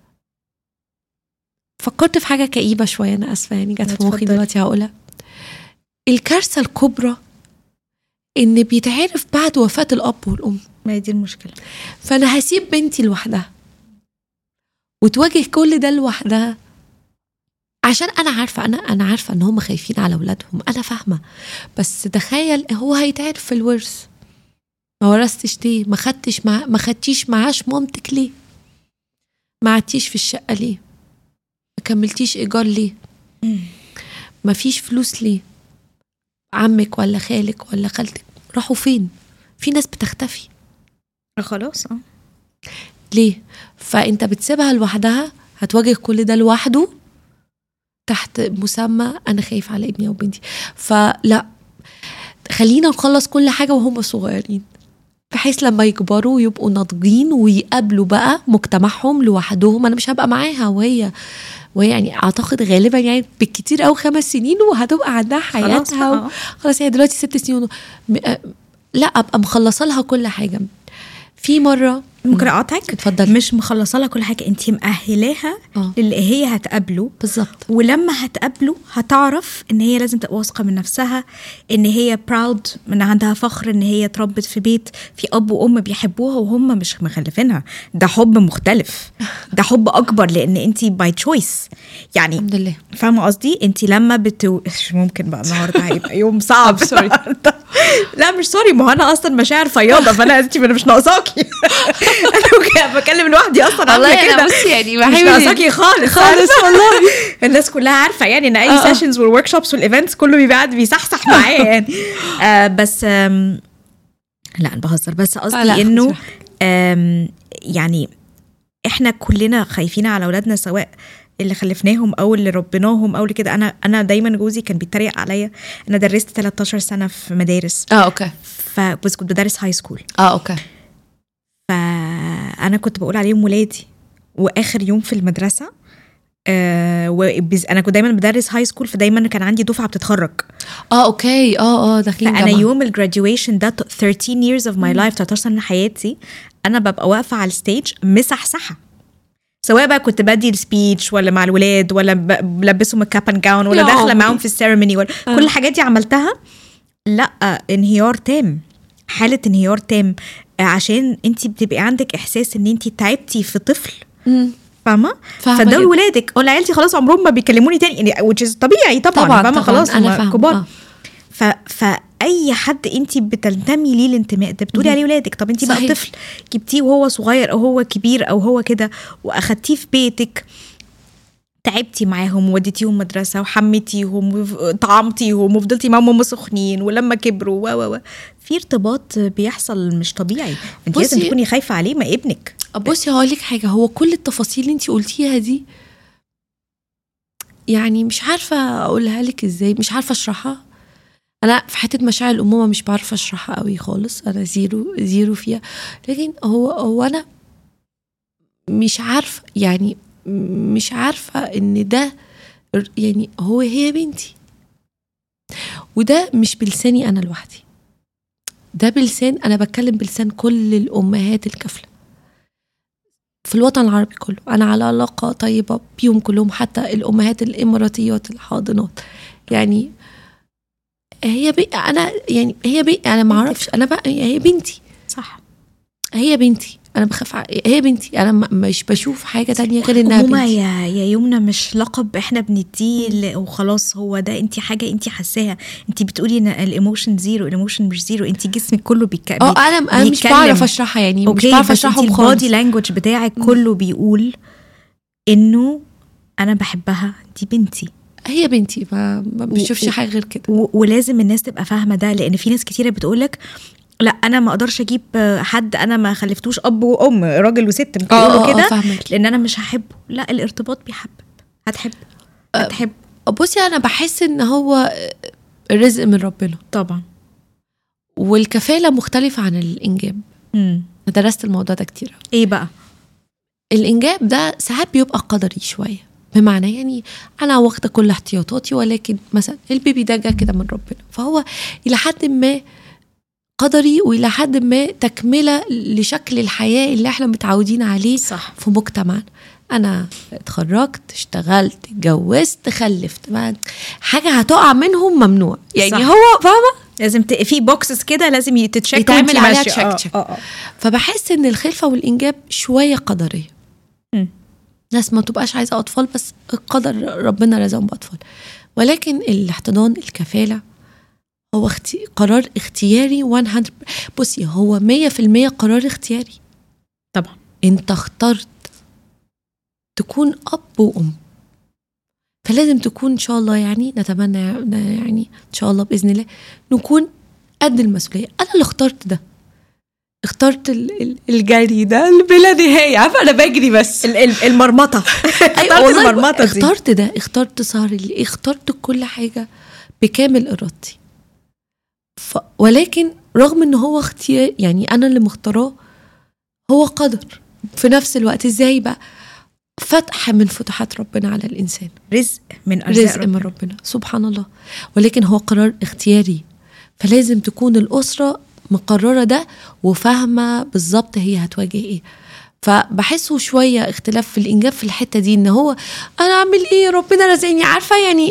Speaker 2: فكرت في حاجه كئيبه شويه انا اسفه يعني جت في مخي
Speaker 1: اتفضلي.
Speaker 2: دلوقتي هقولها الكارثه الكبرى ان بيتعرف بعد وفاه الاب والام
Speaker 1: ما هي دي المشكله
Speaker 2: فانا هسيب بنتي لوحدها وتواجه كل ده لوحدها عشان انا عارفه انا انا عارفه ان هم خايفين على اولادهم انا فاهمه بس تخيل هو هيتعرف في الورث ما ورثتش ليه ما خدتش مع ما خدتيش معاش مامتك ليه ما قعدتيش في الشقه ليه ما كملتيش ايجار ليه ما فيش فلوس ليه عمك ولا خالك ولا خالتك راحوا فين في ناس بتختفي
Speaker 1: خلاص اه
Speaker 2: ليه فانت بتسيبها لوحدها هتواجه كل ده لوحده تحت مسمى انا خايف على ابني او بنتي فلا خلينا نخلص كل حاجه وهم صغيرين بحيث لما يكبروا يبقوا ناضجين ويقابلوا بقى مجتمعهم لوحدهم انا مش هبقى معاها وهي وهي يعني اعتقد غالبا يعني بالكتير قوي خمس سنين وهتبقى عندها
Speaker 1: خلاص
Speaker 2: حياتها و...
Speaker 1: آه.
Speaker 2: خلاص هي دلوقتي ست سنين ون... م... آه، لا ابقى مخلصه لها كل حاجه في مره
Speaker 1: ممكن اقاطعك
Speaker 2: اتفضلي.
Speaker 1: مش مخلصه لها كل حاجه انت مأهلاها
Speaker 2: اه
Speaker 1: للي هي هتقابله
Speaker 2: بالظبط
Speaker 1: ولما هتقابله هتعرف ان هي لازم تبقى واثقه من نفسها ان هي براود ان عندها فخر ان هي اتربت في بيت في اب وام بيحبوها وهم مش مخلفينها ده حب مختلف ده حب اكبر لان انت باي تشويس يعني
Speaker 2: الحمد لله
Speaker 1: فاهمه قصدي انت لما بتو مش ممكن بقى النهارده هيبقى يوم صعب سوري لا مش سوري ما هو انا اصلا مشاعر فياضه فانا انت انا مش ناقصاكي انا بكلم لوحدي اصلا
Speaker 2: والله
Speaker 1: عامله
Speaker 2: انا
Speaker 1: كده
Speaker 2: بصي يعني
Speaker 1: مش
Speaker 2: بحاول
Speaker 1: ناقصاكي خالص
Speaker 2: خالص والله
Speaker 1: الناس كلها عارفه يعني ان اي
Speaker 2: آه.
Speaker 1: سيشنز والورك شوبس والايفنتس كله بيبقى قاعد بيصحصح معايا يعني آه بس آم لا انا بهزر بس
Speaker 2: آه،
Speaker 1: قصدي
Speaker 2: لا،
Speaker 1: انه
Speaker 2: خلاص.
Speaker 1: آم يعني احنا كلنا خايفين على اولادنا سواء اللي خلفناهم او اللي ربيناهم او اللي كده انا انا دايما جوزي كان بيتريق عليا انا درست 13 سنه في مدارس
Speaker 2: اه اوكي
Speaker 1: فبس كنت بدرس هاي سكول
Speaker 2: اه اوكي
Speaker 1: فانا كنت بقول عليهم ولادي واخر يوم في المدرسه آه وبز... انا كنت دايما بدرس هاي سكول فدايما كان عندي دفعه بتتخرج
Speaker 2: اه اوكي اه اه داخلين
Speaker 1: فانا
Speaker 2: جامعة.
Speaker 1: يوم الجراديويشن ده 13 years of my life 13 سنه من حياتي انا ببقى واقفه على الستيج مسحسحه سواء بقى كنت بدي السبيتش ولا مع الولاد ولا ب- بلبسهم الكاب اند جاون ولا
Speaker 2: يا
Speaker 1: داخله
Speaker 2: عمري.
Speaker 1: معاهم في السيرموني ولا كل الحاجات دي عملتها لا انهيار تام حاله انهيار تام عشان انت بتبقي عندك احساس ان انت تعبتي في طفل
Speaker 2: مم.
Speaker 1: فاهمه
Speaker 2: فاهمة
Speaker 1: فدول
Speaker 2: جدا.
Speaker 1: ولادك ولا عيلتي خلاص عمرهم ما بيكلموني تاني يعني which is طبيعي طبعا,
Speaker 2: طبعاً،
Speaker 1: فاهمه
Speaker 2: طبعاً،
Speaker 1: خلاص
Speaker 2: أنا
Speaker 1: هم
Speaker 2: فاهمة،
Speaker 1: كبار
Speaker 2: آه.
Speaker 1: ف فاي حد انت بتنتمي ليه الانتماء ده بتقولي عليه ولادك طب انت بقى
Speaker 2: صحيح.
Speaker 1: طفل جبتيه وهو صغير او هو كبير او هو كده واخدتيه في بيتك تعبتي معاهم ووديتيهم مدرسة وحمتيهم وطعمتيهم وفضلتي معاهم هم سخنين ولما كبروا و و و في ارتباط بيحصل مش طبيعي انت لازم
Speaker 2: بصي-
Speaker 1: تكوني خايفة عليه ما ابنك
Speaker 2: بصي هقول لك حاجه هو كل التفاصيل اللي انت قلتيها دي يعني مش عارفه اقولها لك ازاي مش عارفه اشرحها انا في حته مشاعر الامومه مش بعرف اشرحها قوي خالص انا زيرو زيرو فيها لكن هو هو انا مش عارفه يعني مش عارفه ان ده يعني هو هي بنتي وده مش بلساني انا لوحدي ده بلسان انا بتكلم بلسان كل الامهات الكافله في الوطن العربي كله انا على علاقه طيبه بيهم كلهم حتى الامهات الاماراتيات الحاضنات يعني هي بي انا يعني هي بي انا ما اعرفش انا بقى هي بنتي
Speaker 1: صح
Speaker 2: هي بنتي انا بخاف ع- هي بنتي انا ما- مش بشوف حاجه تانية غير انها
Speaker 1: أمومة
Speaker 2: بنتي
Speaker 1: يا يا يمنى مش لقب احنا بنديه ل- وخلاص هو ده انت حاجة انت حاساها انت بتقولي ان الايموشن زيرو الايموشن مش زيرو انت جسمك كله بيك
Speaker 2: اه انا انا مش
Speaker 1: بيتكلم.
Speaker 2: بعرف اشرحها يعني مش
Speaker 1: اوكي
Speaker 2: بعرف
Speaker 1: بس انت
Speaker 2: اشرحهم خالص
Speaker 1: البادي لانجوج بتاعك كله بيقول انه انا بحبها دي بنتي
Speaker 2: هي بنتي ما, ما بشوفش
Speaker 1: و-
Speaker 2: حاجه غير كده
Speaker 1: و- ولازم الناس تبقى فاهمه ده لان في ناس كتيره بتقولك لا انا ما اقدرش اجيب حد انا ما خلفتوش اب وام راجل وست بيقولوا كده
Speaker 2: فاهمك
Speaker 1: لان انا مش هحبه لا الارتباط بيحبب هتحب هتحب
Speaker 2: بصي انا بحس ان هو رزق من ربنا
Speaker 1: طبعا
Speaker 2: والكفاله مختلفه عن الانجاب
Speaker 1: امم
Speaker 2: أنا درست الموضوع ده كتير أوي.
Speaker 1: ايه بقى
Speaker 2: الانجاب ده ساعات بيبقى قدري شويه بمعنى يعني انا واخده كل احتياطاتي ولكن مثلا البيبي ده جه كده من ربنا فهو الى حد ما قدري والى حد ما تكمله لشكل الحياه اللي احنا متعودين عليه
Speaker 1: صح
Speaker 2: في مجتمعنا انا اتخرجت اشتغلت اتجوزت خلفت ما حاجه هتقع منهم ممنوع يعني
Speaker 1: صح.
Speaker 2: صح. هو فاهمه
Speaker 1: لازم ت... في بوكسز كده لازم يتتشيك
Speaker 2: يتعمل
Speaker 1: وانتي
Speaker 2: عليها
Speaker 1: ماشية.
Speaker 2: تشيك
Speaker 1: آه،
Speaker 2: تشيك.
Speaker 1: آه، آه.
Speaker 2: فبحس ان الخلفه والانجاب شويه قدريه
Speaker 1: مم.
Speaker 2: ناس ما تبقاش عايزه اطفال بس القدر ربنا رزقهم باطفال ولكن الاحتضان الكفاله هو اختي... قرار اختياري 100 بصي هو 100% قرار اختياري
Speaker 1: طبعا
Speaker 2: انت اخترت تكون اب وام فلازم تكون ان شاء الله يعني نتمنى يعني ان شاء الله باذن الله نكون قد المسؤوليه انا اللي اخترت ده اخترت ال- ال- الجري ده بلا نهايه عارفه انا بجري بس
Speaker 1: ال- ال- المرمطه اخترت
Speaker 2: والله
Speaker 1: المرمطه دي
Speaker 2: اخترت ده اخترت سهر اللي اخترت كل حاجه بكامل ارادتي ف... ولكن رغم ان هو اختيار يعني انا اللي مختاراه هو قدر في نفس الوقت ازاي بقى فتح من فتحات ربنا على الانسان
Speaker 1: رزق من ارزاق
Speaker 2: رزق من
Speaker 1: ربنا.
Speaker 2: ربنا سبحان الله ولكن هو قرار اختياري فلازم تكون الأسرة مقررة ده وفاهمة بالظبط هي هتواجه ايه فبحسه شوية اختلاف في الإنجاب في الحتة دي إن هو أنا أعمل إيه ربنا رزقني عارفة يعني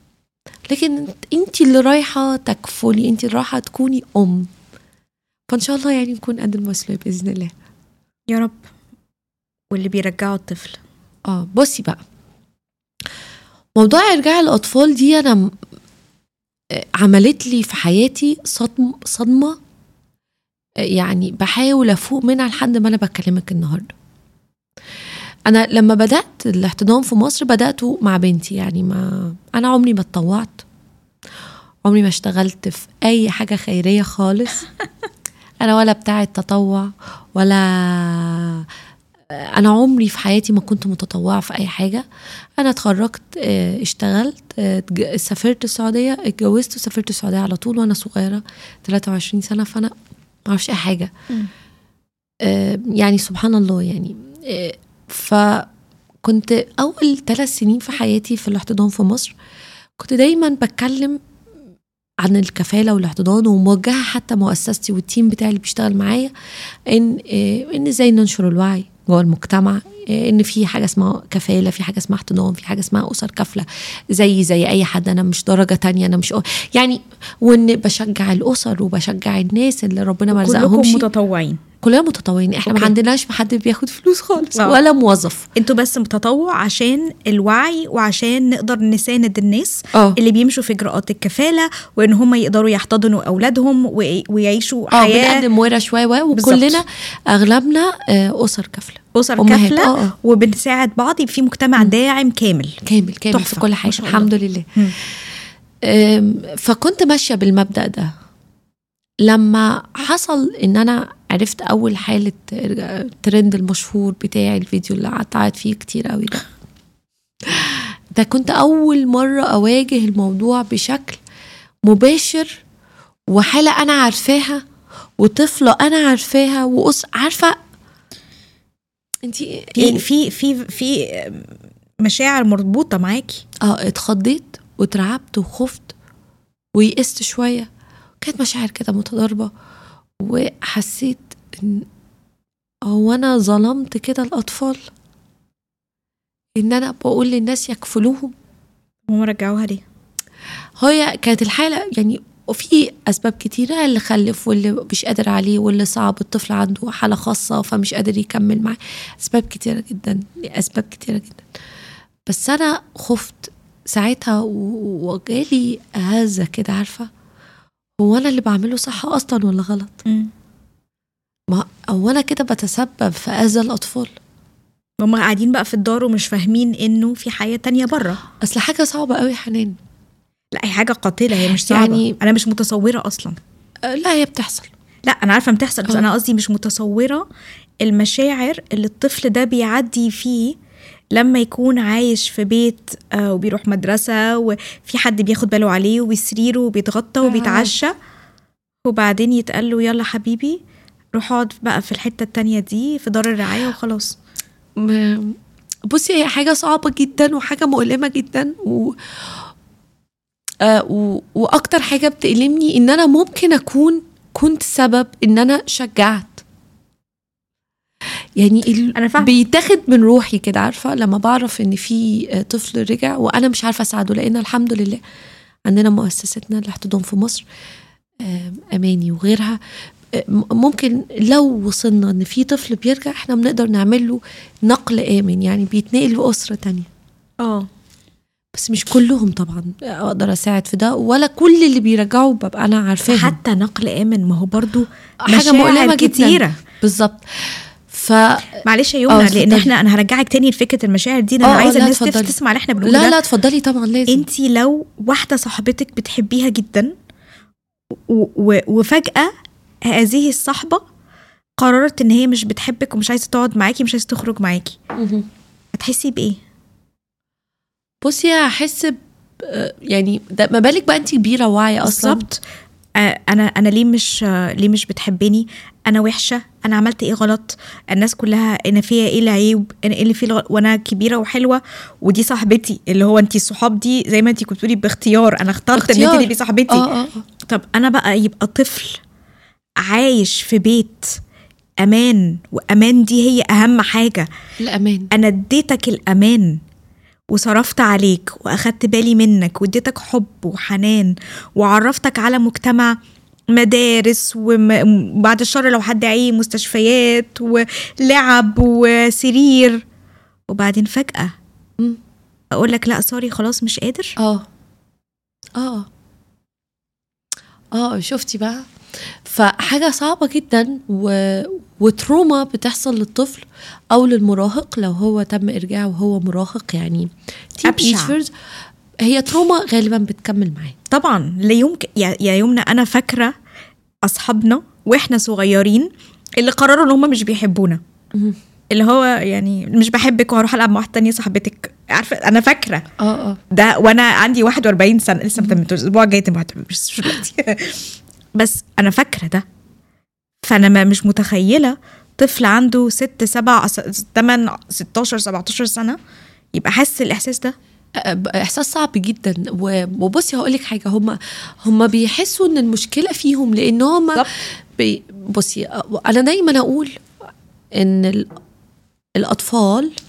Speaker 2: لكن أنت اللي رايحة تكفلي أنت اللي رايحة تكوني أم فإن شاء الله يعني نكون قد المسؤولية بإذن الله
Speaker 1: يا رب واللي بيرجعوا الطفل
Speaker 2: اه بصي بقى موضوع ارجاع الاطفال دي انا م- آه، عملت لي في حياتي صدم صدمه آه، يعني بحاول افوق منها لحد ما انا بكلمك النهارده انا لما بدات الاحتضان في مصر بداته مع بنتي يعني ما انا عمري ما اتطوعت عمري ما اشتغلت في اي حاجه خيريه خالص انا ولا بتاعه تطوع ولا انا عمري في حياتي ما كنت متطوعه في اي حاجه انا اتخرجت آه، اشتغلت آه، اتج- سافرت السعوديه اتجوزت وسافرت السعوديه على طول وانا صغيره 23 سنه فانا ما اعرفش اي حاجه
Speaker 1: مم.
Speaker 2: آه، يعني سبحان الله يعني آه، فكنت اول ثلاث سنين في حياتي في الاحتضان في مصر كنت دايما بتكلم عن الكفاله والاحتضان وموجهه حتى مؤسستي والتيم بتاعي اللي بيشتغل معايا ان آه، ان ازاي ننشر الوعي جوه المجتمع ان في حاجه اسمها كفاله في حاجه اسمها احتضان في حاجه اسمها اسر كفله زي زي اي حد انا مش درجه تانية انا مش يعني وان بشجع الاسر وبشجع الناس اللي ربنا ما
Speaker 1: كلكم
Speaker 2: رزقهمش
Speaker 1: متطوعين
Speaker 2: كلنا متطوعين احنا ما
Speaker 1: أوكي.
Speaker 2: عندناش حد بياخد فلوس خالص
Speaker 1: آه.
Speaker 2: ولا موظف
Speaker 1: انتوا بس متطوع عشان الوعي وعشان نقدر نساند الناس
Speaker 2: اه
Speaker 1: اللي بيمشوا في اجراءات الكفاله وان هم يقدروا يحتضنوا اولادهم وي- ويعيشوا
Speaker 2: اه
Speaker 1: حياه
Speaker 2: بنقدم ورش و و
Speaker 1: بالظبط.
Speaker 2: وكلنا اغلبنا آه، اسر كفله
Speaker 1: اسر
Speaker 2: أمهات.
Speaker 1: كفله
Speaker 2: آه، آه.
Speaker 1: وبنساعد بعض يبقى في مجتمع داعم كامل
Speaker 2: كامل كامل
Speaker 1: تحفة.
Speaker 2: في كل
Speaker 1: ما
Speaker 2: حاجه
Speaker 1: شاء الله.
Speaker 2: الحمد لله
Speaker 1: مم.
Speaker 2: أم، فكنت ماشيه بالمبدا ده لما حصل ان انا عرفت اول حاله الترند المشهور بتاعي الفيديو اللي قعدت اعيط فيه كتير قوي ده ده كنت اول مره اواجه الموضوع بشكل مباشر وحاله انا عارفاها وطفله انا عارفاها وأس عارفه انت
Speaker 1: في في في في مشاعر مربوطه معاكي
Speaker 2: اه اتخضيت واترعبت وخفت ويئست شوية كانت مشاعر كده متضاربة وحسيت ان هو انا ظلمت كده الاطفال ان انا بقول للناس يكفلوهم
Speaker 1: هم رجعوها ليه
Speaker 2: هي كانت الحالة يعني وفي أسباب كتيرة اللي خلف واللي مش قادر عليه واللي صعب الطفل عنده حالة خاصة فمش قادر يكمل معاه أسباب كتيرة جدا أسباب كتيرة جدا بس أنا خفت ساعتها و- وجالي هذا كده عارفة هو أنا اللي بعمله صح أصلا ولا غلط
Speaker 1: مم.
Speaker 2: ما هو أنا كده بتسبب في أذى الأطفال
Speaker 1: هم قاعدين بقى في الدار ومش فاهمين انه في حياه تانية بره
Speaker 2: أصل حاجة صعبة قوي يا حنان
Speaker 1: لا هي حاجه قاتله هي مش صعبه
Speaker 2: يعني-
Speaker 1: يعني انا مش متصوره اصلا
Speaker 2: أه، لا هي بتحصل
Speaker 1: لا انا عارفه بتحصل بس
Speaker 2: آه.
Speaker 1: انا قصدي مش متصوره المشاعر اللي الطفل ده بيعدي فيه لما يكون عايش في بيت آه، وبيروح مدرسه وفي حد بياخد باله عليه وبيسريره وبيتغطى وبيتعشى وبعدين يتقال له يلا حبيبي روح اقعد بقى في الحته التانية دي في دار الرعايه وخلاص
Speaker 2: م- بصي هي حاجة صعبة جدا وحاجة مؤلمة جدا و... آه و... وأكتر حاجة بتألمني إن أنا ممكن أكون كنت سبب إن أنا شجعت يعني ال...
Speaker 1: أنا فاهمة.
Speaker 2: بيتاخد من روحي كده عارفة لما بعرف إن في آه، طفل رجع وأنا مش عارفة أساعده لأن الحمد لله عندنا مؤسستنا الاحتضان في مصر آه، أماني وغيرها آه، م- ممكن لو وصلنا ان في طفل بيرجع احنا بنقدر نعمل له نقل امن يعني بيتنقل لاسره تانية
Speaker 1: اه
Speaker 2: بس مش كلهم طبعا اقدر اساعد في ده ولا كل اللي بيرجعوا ببقى انا عارفاهم
Speaker 1: حتى نقل امن ما هو برضو
Speaker 2: حاجه
Speaker 1: مشاعر
Speaker 2: مؤلمه جدا
Speaker 1: كتيره
Speaker 2: بالظبط ف
Speaker 1: معلش يا
Speaker 2: آه،
Speaker 1: يمنى لان
Speaker 2: اتفضلي.
Speaker 1: احنا انا هرجعك تاني لفكره المشاعر دي
Speaker 2: آه،
Speaker 1: انا
Speaker 2: آه،
Speaker 1: عايزه
Speaker 2: لا،
Speaker 1: الناس تف-
Speaker 2: اتفضلي.
Speaker 1: تسمع اللي احنا بنقوله
Speaker 2: لا
Speaker 1: ده
Speaker 2: لا اتفضلي طبعا لازم
Speaker 1: انت لو واحده صاحبتك بتحبيها جدا و- و- وفجاه هذه الصحبه قررت ان هي مش بتحبك ومش عايزه تقعد معاكي مش عايزه تخرج معاكي
Speaker 2: مهم.
Speaker 1: هتحسي بايه
Speaker 2: بصي هحس ب- آه، يعني ده ما بالك بقى انت كبيره واعيه اصلا
Speaker 1: بالظبط آه، انا انا ليه مش آه، ليه مش بتحبني انا وحشه انا عملت ايه غلط الناس كلها انا فيها ايه العيب انا ايه اللي فيه الغلط وانا كبيره وحلوه ودي صاحبتي اللي هو انت الصحاب دي زي ما انت كنت بتقولي باختيار انا اخترت ان انت
Speaker 2: اختيار.
Speaker 1: تبقي صاحبتي
Speaker 2: اه اه
Speaker 1: طب انا بقى يبقى طفل عايش في بيت امان وامان دي هي اهم حاجه
Speaker 2: الامان
Speaker 1: انا اديتك الامان وصرفت عليك واخدت بالي منك واديتك حب وحنان وعرفتك على مجتمع مدارس وم- وبعد الشر لو حد عيه مستشفيات ولعب وسرير وبعدين فجأة
Speaker 2: مم.
Speaker 1: اقول لك لا سوري خلاص مش قادر
Speaker 2: اه اه اه شفتي بقى فحاجة صعبة جدا و... وتروما بتحصل للطفل أو للمراهق لو هو تم إرجاعه وهو مراهق يعني
Speaker 1: أبشع.
Speaker 2: teenagers، هي تروما غالبا بتكمل معاه
Speaker 1: طبعا لا يمكن يا, يا يمنى انا فاكره اصحابنا واحنا صغيرين اللي قرروا ان هم مش بيحبونا
Speaker 2: مهم.
Speaker 1: اللي هو يعني مش بحبك وهروح العب مع واحده تانية صاحبتك عارفه انا فاكره
Speaker 2: اه اه
Speaker 1: ده وانا عندي 41 سنه لسه ما تمتوش الاسبوع الجاي تم 41 مش مش دلوقتي بس انا فاكره ده فانا ما مش متخيله طفل عنده ست سبع 8 16 17 سنه يبقى حاسس الاحساس ده
Speaker 2: احساس صعب جدا و- وبصي هقول لك حاجه هم هم بيحسوا ان المشكله فيهم لان هم
Speaker 1: بالظبط.
Speaker 2: بي بصي انا دايما اقول ان ال- الاطفال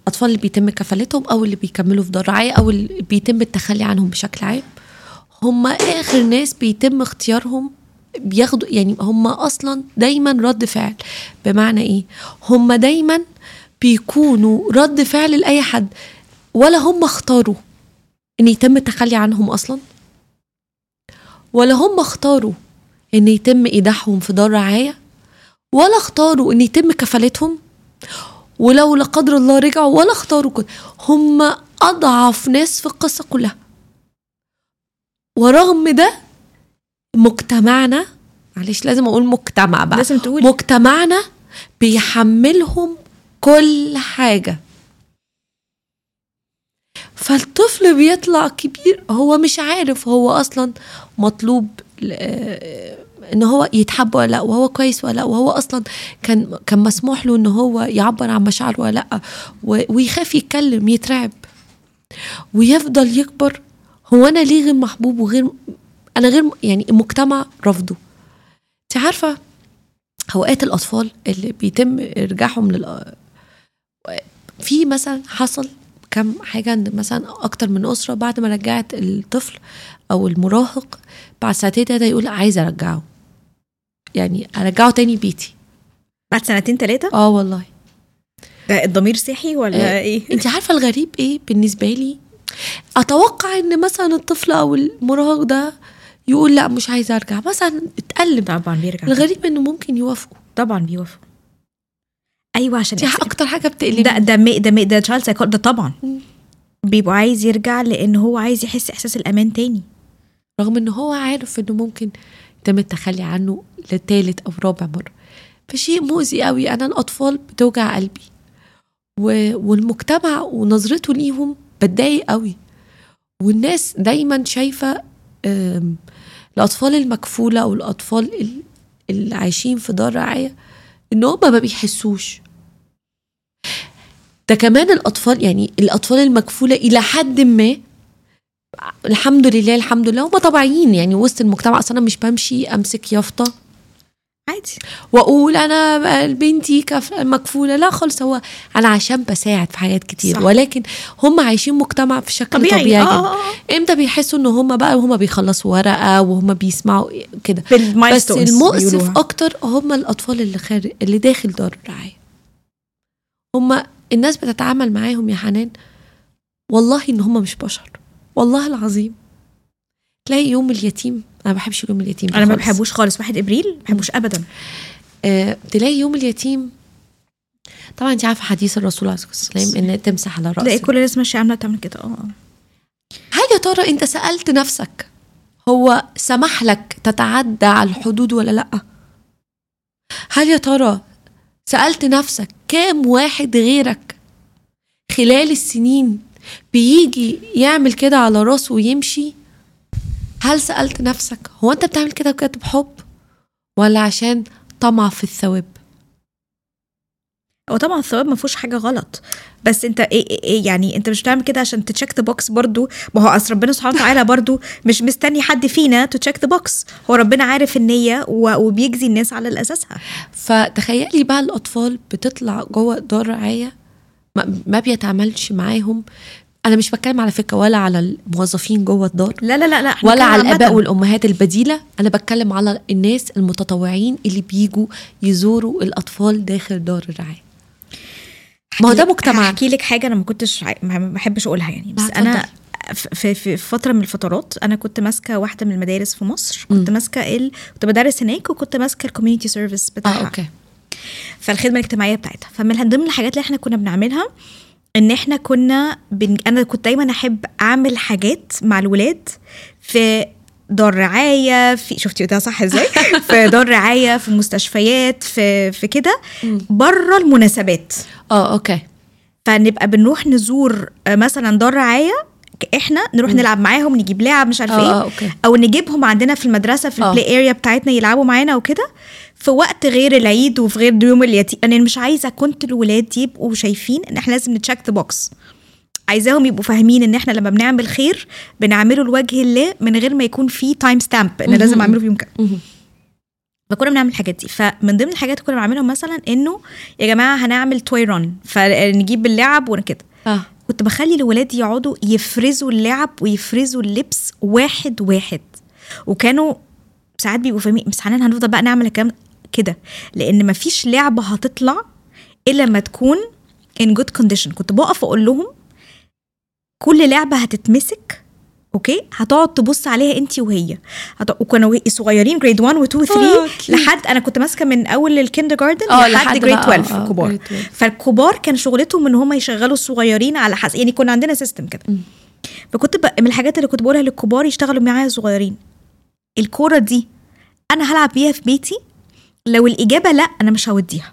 Speaker 2: الاطفال اللي بيتم كفالتهم او اللي بيكملوا في دار رعايه او اللي بيتم التخلي عنهم بشكل عام هم اخر ناس بيتم اختيارهم بياخدوا يعني هم اصلا دايما رد فعل بمعنى ايه هم دايما بيكونوا رد فعل لاي حد ولا هم اختاروا ان يتم التخلي عنهم اصلا ولا هم اختاروا ان يتم ايداعهم في دار رعايه ولا اختاروا ان يتم كفالتهم ولو لا قدر الله رجعوا ولا اختاروا كده هم اضعف ناس في القصه كلها ورغم ده مجتمعنا معلش لازم اقول مجتمع بقى
Speaker 1: لازم تقول
Speaker 2: مجتمعنا بيحملهم كل حاجه فالطفل بيطلع كبير هو مش عارف هو اصلا مطلوب ل- ان هو يتحب ولا لا وهو كويس ولا لا وهو اصلا كان كان مسموح له ان هو يعبر عن مشاعره ولا لا و- ويخاف يتكلم يترعب ويفضل يكبر هو انا ليه غير محبوب وغير انا غير يعني المجتمع رفضه انت عارفه اوقات الاطفال اللي بيتم ارجاعهم لل في مثلا حصل كم حاجه ان مثلا اكتر من اسره بعد ما رجعت الطفل او المراهق بعد ساعتين تلاته يقول عايزه ارجعه يعني ارجعه تاني بيتي
Speaker 1: بعد سنتين ثلاثه
Speaker 2: اه والله
Speaker 1: ده الضمير صحي ولا
Speaker 2: آه،
Speaker 1: ايه
Speaker 2: انت عارفه الغريب ايه بالنسبه لي اتوقع ان مثلا الطفل او المراهق ده يقول لا مش عايز ارجع مثلا اتألم
Speaker 1: طبعا بيرجع
Speaker 2: الغريب انه ممكن يوافقوا
Speaker 1: طبعا بيوافقوا ايوه عشان
Speaker 2: دي
Speaker 1: إحساس-
Speaker 2: اكتر حاجه بتقلبني
Speaker 1: ده ده مي ده مي ده تشايلد سايكول ده طبعا
Speaker 2: مم.
Speaker 1: بيبقى عايز يرجع لان هو عايز يحس احساس الامان تاني
Speaker 2: رغم ان هو عارف انه ممكن يتم التخلي عنه لثالث او رابع مره فشيء مؤذي قوي انا الاطفال بتوجع قلبي و... والمجتمع ونظرته ليهم بتضايق قوي والناس دايما شايفه آم، الاطفال المكفوله او الاطفال ال- اللي عايشين في دار رعايه ان هم ما بيحسوش ده كمان الاطفال يعني الاطفال المكفوله الى حد ما الحمد لله الحمد لله هم طبيعيين يعني وسط المجتمع اصلا انا مش بمشي امسك يافطه
Speaker 1: عادي
Speaker 2: واقول انا بنتي كف- مكفوله لا خالص هو انا عشان بساعد في حاجات كتير
Speaker 1: صح.
Speaker 2: صح. ولكن هم عايشين مجتمع في شكل
Speaker 1: طبيعي,
Speaker 2: طبيعي, طبيعي
Speaker 1: آه،
Speaker 2: جدا
Speaker 1: آه، آه.
Speaker 2: امتى بيحسوا ان هم بقى وهم بيخلصوا ورقه وهم بيسمعوا كده بس
Speaker 1: بالمايلستونز
Speaker 2: المؤسف
Speaker 1: بيقولوها.
Speaker 2: اكتر هم الاطفال اللي خارج اللي داخل دار الرعايه هم الناس بتتعامل معاهم يا حنان والله ان هم مش بشر والله العظيم تلاقي يوم اليتيم انا ما بحبش يوم اليتيم ده
Speaker 1: انا ما
Speaker 2: خالص.
Speaker 1: بحبوش خالص واحد ابريل ما بحبوش ابدا
Speaker 2: آه تلاقي يوم اليتيم طبعا انت عارفه حديث الرسول عليه الصلاه والسلام ان تمسح على
Speaker 1: تلاقي
Speaker 2: راسك
Speaker 1: كل الناس ماشيه عامله تعمل كده اه
Speaker 2: هل يا ترى انت سالت نفسك هو سمح لك تتعدى على الحدود ولا لا هل يا ترى سالت نفسك كام واحد غيرك خلال السنين بيجي يعمل كده على راسه ويمشي هل سالت نفسك هو انت بتعمل كده بجد بحب ولا عشان طمع في الثواب
Speaker 1: هو طبعا الثواب ما فيهوش حاجه غلط بس انت ايه, إيه, ايه يعني انت مش بتعمل كده عشان تشيك ذا بوكس برضو ما هو اصل ربنا سبحانه وتعالى برضو مش مستني حد فينا تو تشيك ذا بوكس هو ربنا عارف النيه و- وبيجزي الناس على الاساسها
Speaker 2: فتخيلي بقى الاطفال بتطلع جوه دار رعايه ما- ما بيتعاملش معاهم انا مش بتكلم على فكره ولا على الموظفين جوه الدار
Speaker 1: لا لا لا لا إحنا
Speaker 2: ولا
Speaker 1: بنتكلم
Speaker 2: على
Speaker 1: عامةً.
Speaker 2: الاباء والامهات البديله انا بتكلم على الناس المتطوعين اللي بيجوا يزوروا الاطفال داخل دار الرعايه ما هو ده مجتمع
Speaker 1: احكي لك حاجه انا ما كنتش عاي- ما ما بحبش اقولها يعني بس
Speaker 2: لا،
Speaker 1: انا
Speaker 2: اتفضلي.
Speaker 1: ف- في في فتره من الفترات انا كنت ماسكه واحده من المدارس في مصر كنت
Speaker 2: مم.
Speaker 1: ماسكه ال... كنت بدرس هناك وكنت ماسكه الكوميونتي سيرفيس
Speaker 2: اه
Speaker 1: بتاعها
Speaker 2: اوكي
Speaker 1: فالخدمه الاجتماعيه بتاعتها فمن ضمن الحاجات اللي احنا كنا بنعملها ان احنا كنا بن... انا كنت دايما احب اعمل حاجات مع الولاد في دار رعايه في شفتي ده صح ازاي في دار رعايه في مستشفيات في في كده
Speaker 2: مم.
Speaker 1: بره المناسبات
Speaker 2: اه اوكي
Speaker 1: فنبقى بنروح نزور آه، مثلا دار رعايه ك- احنا نروح
Speaker 2: مم.
Speaker 1: نلعب معاهم نجيب لعب مش عارفه
Speaker 2: اه
Speaker 1: ايه
Speaker 2: اه اوكي
Speaker 1: او نجيبهم عندنا في المدرسه في
Speaker 2: آه.
Speaker 1: البلاي اريا بتاعتنا يلعبوا معانا وكده في وقت غير العيد وفي غير يوم اليتيم انا مش عايزه كنت الولاد يبقوا شايفين ان احنا لازم نتشيك ذا بوكس عايزاهم يبقوا فاهمين ان احنا لما بنعمل خير بنعمله لوجه الله من غير ما يكون في تايم ستامب ان
Speaker 2: مهم.
Speaker 1: لازم اعمله في يوم كذا
Speaker 2: مهم.
Speaker 1: فكنا بنعمل الحاجات دي فمن ضمن الحاجات اللي كنا بنعملها مثلا انه يا جماعه هنعمل توي رun فنجيب اللعب وكده
Speaker 2: اه
Speaker 1: كنت بخلي الولاد يقعدوا يفرزوا اللعب ويفرزوا اللبس واحد واحد وكانوا ساعات بيبقوا فاهمين بس حنان هنفضل بقى نعمل الكلام كده لان مفيش لعبه هتطلع الا لما تكون in good condition كنت بقف اقول لهم كل لعبه هتتمسك اوكي هتقعد تبص عليها انت وهي هت... وكانوا صغيرين جريد 1 و 2 و 3
Speaker 2: آه، cute.
Speaker 1: لحد انا كنت ماسكه من اول الكيندر جاردن
Speaker 2: آه،
Speaker 1: لحد
Speaker 2: لحد
Speaker 1: جريد
Speaker 2: بقى،
Speaker 1: 12
Speaker 2: آه،
Speaker 1: الكبار
Speaker 2: grade 12.
Speaker 1: فالكبار كان شغلتهم ان هم يشغلوا الصغيرين على حسب يعني كنا عندنا سيستم كده
Speaker 2: مم.
Speaker 1: فكنت ب... من الحاجات اللي كنت بقولها للكبار يشتغلوا معايا الصغيرين الكوره دي انا هلعب بيها في بيتي لو الاجابه لا انا مش هوديها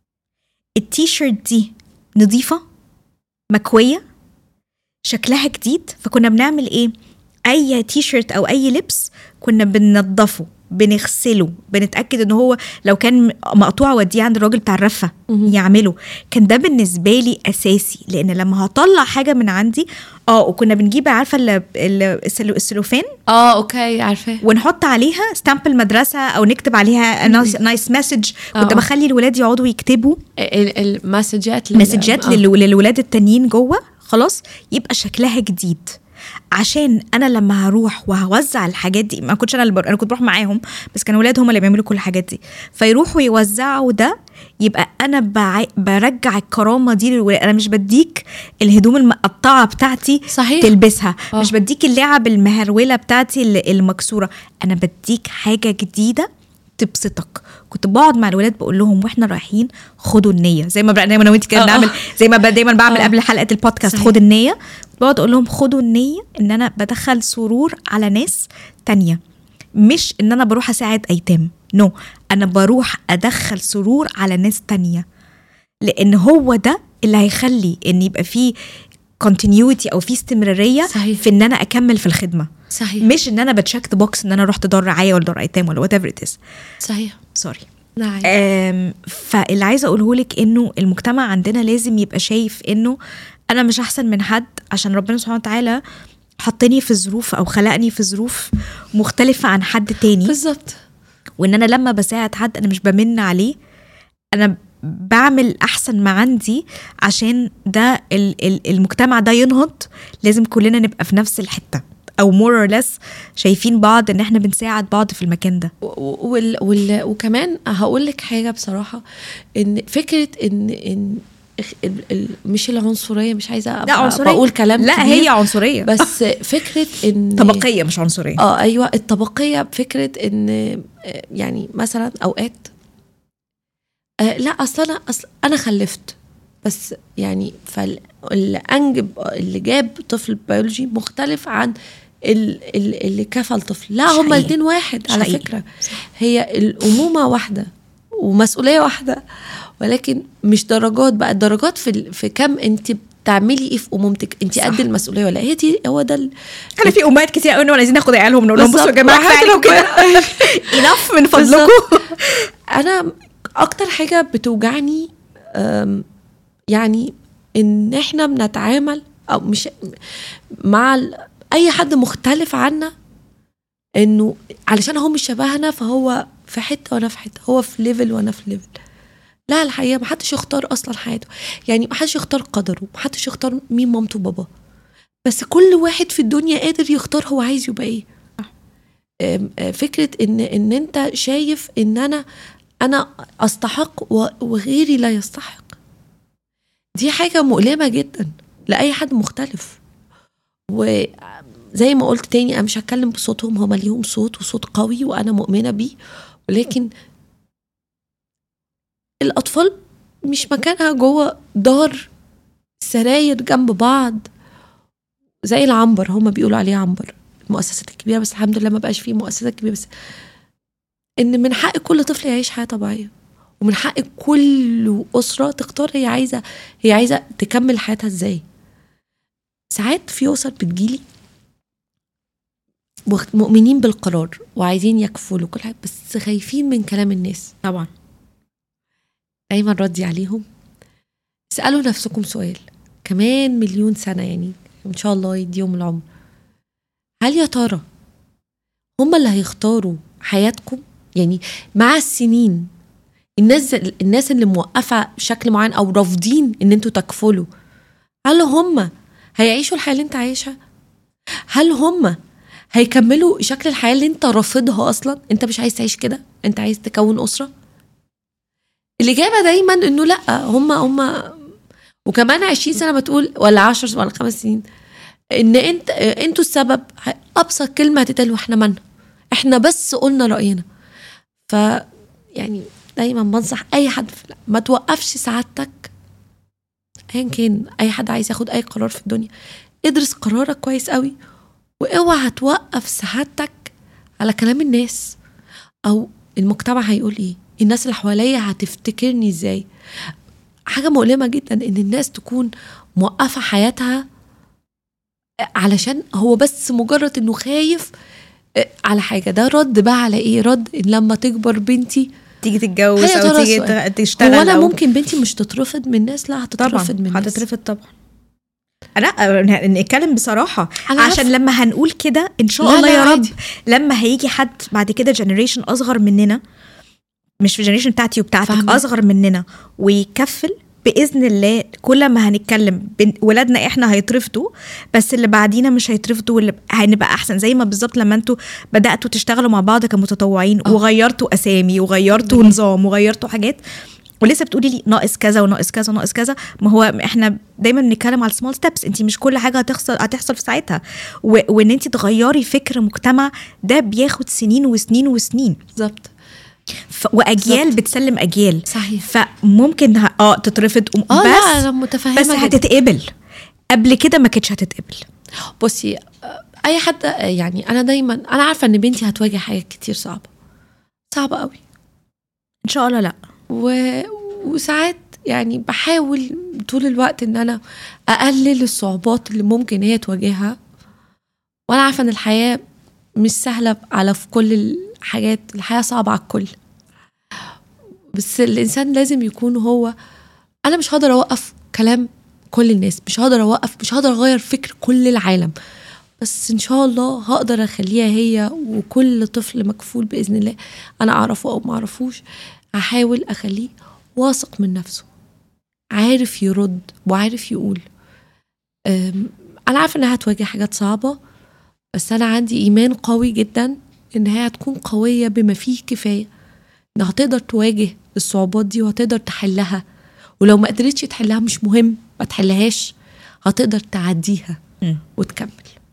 Speaker 1: التي شيرت دي نظيفه مكويه شكلها جديد فكنا بنعمل ايه اي تي شيرت او اي لبس كنا بننضفه بنغسله بنتاكد ان هو لو كان مقطوع اوديه عند الراجل بتاع الرفه
Speaker 2: مهم.
Speaker 1: يعمله كان ده بالنسبه لي اساسي لان لما هطلع حاجه من عندي اه وكنا بنجيب عارفه ال- ال- السلو- السلوفان
Speaker 2: اه اوكي عارفاه
Speaker 1: ونحط عليها ستامب المدرسه او نكتب عليها نايس مسج كنت
Speaker 2: آه.
Speaker 1: بخلي الولاد يقعدوا يكتبوا
Speaker 2: ال- المسجات لل-
Speaker 1: مسجات
Speaker 2: آه.
Speaker 1: لل- للولاد التانيين جوه خلاص يبقى شكلها جديد عشان انا لما هروح وهوزع الحاجات دي ما كنتش انا اللي بر... انا كنت بروح معاهم بس كان ولاد هم اللي بيعملوا كل الحاجات دي فيروحوا يوزعوا ده يبقى انا بع... برجع الكرامه دي للولاد انا مش بديك الهدوم المقطعه بتاعتي
Speaker 2: صحيح.
Speaker 1: تلبسها
Speaker 2: آه.
Speaker 1: مش بديك اللعب المهروله بتاعتي اللي- المكسوره انا بديك حاجه جديده تبسطك كنت بقعد مع الولاد بقول لهم واحنا رايحين خدوا النيه زي ما بقى دايما انا وانت كده
Speaker 2: آه، آه.
Speaker 1: بنعمل زي ما ب- دايما بعمل
Speaker 2: آه.
Speaker 1: قبل حلقه البودكاست
Speaker 2: صحيح.
Speaker 1: خد النيه بقعد اقول لهم خدوا النيه ان انا بدخل سرور على ناس تانية مش ان انا بروح اساعد ايتام نو no. انا بروح ادخل سرور على ناس تانية لان هو ده اللي هيخلي ان يبقى فيه continuity او في استمراريه
Speaker 2: صحيح.
Speaker 1: في ان انا اكمل في الخدمه
Speaker 2: صحيح
Speaker 1: مش ان انا بتشكت بوكس ان انا رحت دار رعايه ولا دار ايتام ولا وات ايفر ات از
Speaker 2: صحيح
Speaker 1: سوري
Speaker 2: نعم
Speaker 1: أم، فاللي عايزه اقوله لك انه المجتمع عندنا لازم يبقى شايف انه انا مش احسن من حد عشان ربنا سبحانه وتعالى حطني في ظروف او خلقني في ظروف مختلفه عن حد تاني
Speaker 2: بالظبط
Speaker 1: وان انا لما بساعد حد انا مش بمن عليه انا بعمل احسن ما عندي عشان ده ال- ال- المجتمع ده ينهض لازم كلنا نبقى في نفس الحته او مور اور لس شايفين بعض ان احنا بنساعد بعض في المكان ده
Speaker 2: و- وال وال وكمان هقول لك حاجه بصراحه ان فكره ان ان إخ- ال- ال- مش العنصريه مش عايزه
Speaker 1: لا
Speaker 2: أبقى
Speaker 1: عنصريه
Speaker 2: بقول كلام
Speaker 1: لا
Speaker 2: كبير،
Speaker 1: هي عنصريه
Speaker 2: بس فكره ان
Speaker 1: طبقيه مش عنصريه
Speaker 2: اه ايوه الطبقيه بفكره ان آه، يعني مثلا اوقات آه لا اصل انا اصل انا خلفت بس يعني فاللي انجب اللي جاب طفل بيولوجي مختلف عن ال- ال- اللي كفل طفل لا
Speaker 1: مش
Speaker 2: هما
Speaker 1: حقيقي.
Speaker 2: الاثنين واحد
Speaker 1: مش
Speaker 2: على
Speaker 1: حقيقي.
Speaker 2: فكره هي الامومه واحده ومسؤوليه واحده ولكن مش درجات بقى الدرجات في ال- في كم انت بتعملي ايه في امومتك انت
Speaker 1: صح.
Speaker 2: قد المسؤوليه ولا هي دي هو ده ال-
Speaker 1: انا في امهات كتير قوي عايزين ناخد عيالهم نقول لهم بصوا يا
Speaker 2: بالظبط.
Speaker 1: جماعه
Speaker 2: وحياة
Speaker 1: كفايه عليكم كده انف من فضلكم
Speaker 2: انا اكتر حاجه بتوجعني أم، يعني ان احنا بنتعامل او مش مع ال- اي حد مختلف عنا انه علشان هو مش شبهنا فهو في حته وانا في حته هو في ليفل وانا في ليفل لا الحقيقه محدش يختار اصلا حياته يعني محدش يختار قدره محدش يختار مين مامته وباباه بس كل واحد في الدنيا قادر يختار هو عايز يبقى ايه أم، أه، فكره ان ان انت شايف ان انا انا استحق و- وغيري لا يستحق دي حاجه مؤلمه جدا لاي حد مختلف وزي ما قلت تاني انا مش هتكلم بصوتهم هما ليهم صوت وصوت قوي وانا مؤمنه بيه ولكن الاطفال مش مكانها جوه دار سراير جنب بعض زي العنبر هما بيقولوا عليه عنبر المؤسسات الكبيره بس الحمد لله ما بقاش فيه مؤسسات كبيره بس ان من حق كل طفل يعيش حياه طبيعيه ومن حق كل اسره تختار هي عايزه هي عايزه تكمل حياتها ازاي ساعات في اسر بتجيلي وخ- مؤمنين بالقرار وعايزين يكفلوا كل حاجه بس خايفين من كلام الناس
Speaker 1: طبعا
Speaker 2: دايما ردي عليهم اسالوا نفسكم سؤال كمان مليون سنه يعني ان شاء الله يديهم العمر هل يا ترى هم اللي هيختاروا حياتكم يعني مع السنين الناس الناس اللي موقفه بشكل معين او رافضين ان انتوا تكفلوا هل هم هيعيشوا الحياه اللي انت عايشها هل هم هيكملوا شكل الحياه اللي انت رافضها اصلا انت مش عايز تعيش كده انت عايز تكون اسره الاجابه دايما انه لا هم هم وكمان 20 سنه ما تقول ولا 10 ولا خمس سنين ان انت انتوا السبب ابسط كلمه هتتقال واحنا مالنا احنا بس قلنا راينا ف يعني دايما بنصح اي حد في ما توقفش سعادتك ايا كان اي حد عايز ياخد اي قرار في الدنيا ادرس قرارك كويس قوي واوعى توقف سعادتك على كلام الناس او المجتمع هيقول ايه الناس اللي حواليا هتفتكرني ازاي حاجه مؤلمه جدا ان الناس تكون موقفه حياتها علشان هو بس مجرد انه خايف على حاجه ده رد بقى على ايه رد إن لما تكبر بنتي
Speaker 1: تيجي تتجوز
Speaker 2: هي
Speaker 1: او
Speaker 2: ترى
Speaker 1: تيجي
Speaker 2: السؤال.
Speaker 1: تشتغل
Speaker 2: هو انا
Speaker 1: أو-
Speaker 2: ممكن بنتي مش تترفض من الناس لا
Speaker 1: طبعا
Speaker 2: هتترفض من الناس
Speaker 1: هتترفض طبعا لا نتكلم بصراحة
Speaker 2: أنا
Speaker 1: عشان
Speaker 2: عارفة.
Speaker 1: لما هنقول كده إن شاء
Speaker 2: لا،
Speaker 1: الله
Speaker 2: لا،
Speaker 1: يا رب
Speaker 2: عادي.
Speaker 1: لما هيجي حد بعد كده جنريشن أصغر مننا مش في الجنريشن بتاعتي وبتاعتك
Speaker 2: فاهمة.
Speaker 1: أصغر مننا ويكفل بإذن الله كل ما هنتكلم بن- ولادنا إحنا هيترفضوا بس اللي بعدينا مش هيترفضوا واللي هنبقى أحسن زي ما بالظبط لما أنتوا بدأتوا تشتغلوا مع بعض كمتطوعين
Speaker 2: آه.
Speaker 1: وغيرتوا أسامي وغيرتوا نظام وغيرتوا حاجات ولسه بتقولي لي ناقص كذا وناقص كذا وناقص كذا ما هو احنا دايما بنتكلم على السمول ستيبس انت مش كل حاجه هتحصل هتحصل في ساعتها و... وان انت تغيري فكر مجتمع ده بياخد سنين وسنين وسنين
Speaker 2: بالظبط
Speaker 1: ف... واجيال
Speaker 2: بالظبط.
Speaker 1: بتسلم اجيال
Speaker 2: صحيح
Speaker 1: فممكن ه... اه تترفض
Speaker 2: اه
Speaker 1: بس
Speaker 2: لا انا متفهمه
Speaker 1: بس
Speaker 2: جداً.
Speaker 1: هتتقبل قبل كده ما كانتش هتتقبل
Speaker 2: بصي آه، اي حد آه، يعني انا دايما انا عارفه ان بنتي هتواجه حاجات كتير صعبه صعبه قوي
Speaker 1: ان شاء الله لا
Speaker 2: و... وساعات يعني بحاول طول الوقت ان انا اقلل الصعوبات اللي ممكن هي تواجهها وانا عارفه ان الحياه مش سهله على في كل الحاجات الحياه صعبه على الكل بس الانسان لازم يكون هو انا مش هقدر اوقف كلام كل الناس مش هقدر اوقف مش هقدر اغير فكر كل العالم بس ان شاء الله هقدر اخليها هي وكل طفل مكفول باذن الله انا اعرفه او ما اعرفوش هحاول اخليه واثق من نفسه عارف يرد وعارف يقول أم، انا عارفه انها هتواجه حاجات صعبه بس انا عندي ايمان قوي جدا ان هي هتكون قويه بما فيه كفايه انها هتقدر تواجه الصعوبات دي وهتقدر تحلها ولو ما قدرتش تحلها مش مهم ما تحلهاش هتقدر تعديها
Speaker 1: مم.
Speaker 2: وتكمل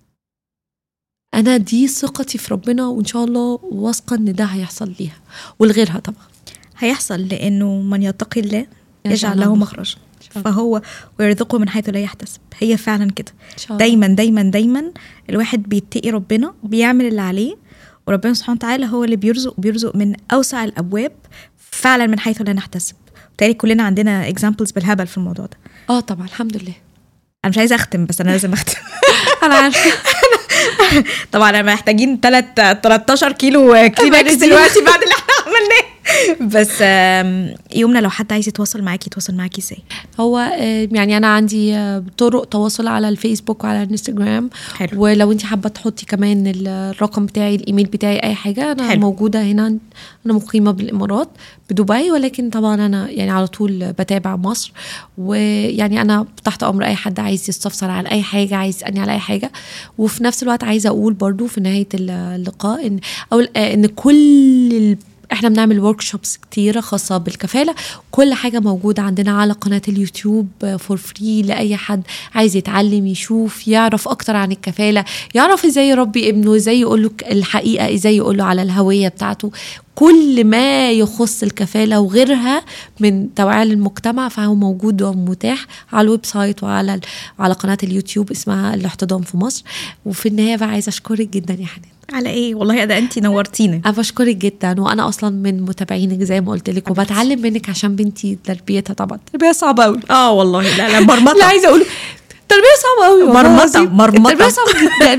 Speaker 2: انا دي ثقتي في ربنا وان شاء الله واثقه ان ده هيحصل ليها ولغيرها طبعا
Speaker 1: هيحصل لانه من يتقي الله يجعل له مخرجا فهو ويرزقه من حيث لا يحتسب هي فعلا كده
Speaker 2: إن شاء الله.
Speaker 1: دايما دايما دايما الواحد بيتقي ربنا بيعمل اللي عليه وربنا سبحانه وتعالى هو اللي بيرزق بيرزق من اوسع الابواب فعلا من حيث لا نحتسب بالتالي كلنا عندنا اكزامبلز بالهبل في الموضوع ده
Speaker 2: اه طبعا الحمد لله
Speaker 1: انا مش عايزه اختم بس انا لازم اختم
Speaker 2: انا عارفه
Speaker 1: طبعا انا محتاجين 3 13 كيلو كلينكس
Speaker 2: بنزين.
Speaker 1: دلوقتي بعد اللي احنا عملناه بس آم، يومنا لو حد عايز يتواصل معاكي يتواصل معاكي ازاي
Speaker 2: هو آه، يعني انا عندي آه، طرق تواصل على الفيسبوك وعلى الانستجرام
Speaker 1: حلو.
Speaker 2: ولو انت حابه تحطي كمان الرقم بتاعي الايميل بتاعي اي حاجه انا
Speaker 1: حلو.
Speaker 2: حلو. موجوده هنا انا مقيمه بالامارات بدبي ولكن طبعا انا يعني على طول بتابع مصر ويعني انا تحت امر اي حد عايز يستفسر عن اي حاجه عايز يسالني على اي حاجه وفي نفس الوقت عايزه اقول برضو في نهايه اللقاء ان او آه، ان كل ال احنا بنعمل ورك شوبس كتيره خاصه بالكفاله كل حاجه موجوده عندنا على قناه اليوتيوب فور فري لاي حد عايز يتعلم يشوف يعرف اكتر عن الكفاله يعرف ازاي يربي ابنه ازاي يقول له الحقيقه ازاي يقول له على الهويه بتاعته كل ما يخص الكفاله وغيرها من توعيه للمجتمع فهو موجود ومتاح على الويب سايت وعلى ال- على قناه اليوتيوب اسمها الاحتضان في مصر وفي النهايه بقى عايزه اشكرك جدا يا حنان
Speaker 1: على ايه والله ده انت نورتينا
Speaker 2: انا بشكرك جدا وانا اصلا من متابعينك زي ما قلت لك وبتعلم منك عشان بنتي تربيتها طبعا تربيه صعبه قوي
Speaker 1: اه والله لا لا
Speaker 2: لا
Speaker 1: مرمطه
Speaker 2: عايزه اقول تربيه صعبه قوي والله
Speaker 1: مرمطة،
Speaker 2: العظيم.
Speaker 1: مرمطة.
Speaker 2: التربيه صعبه جدا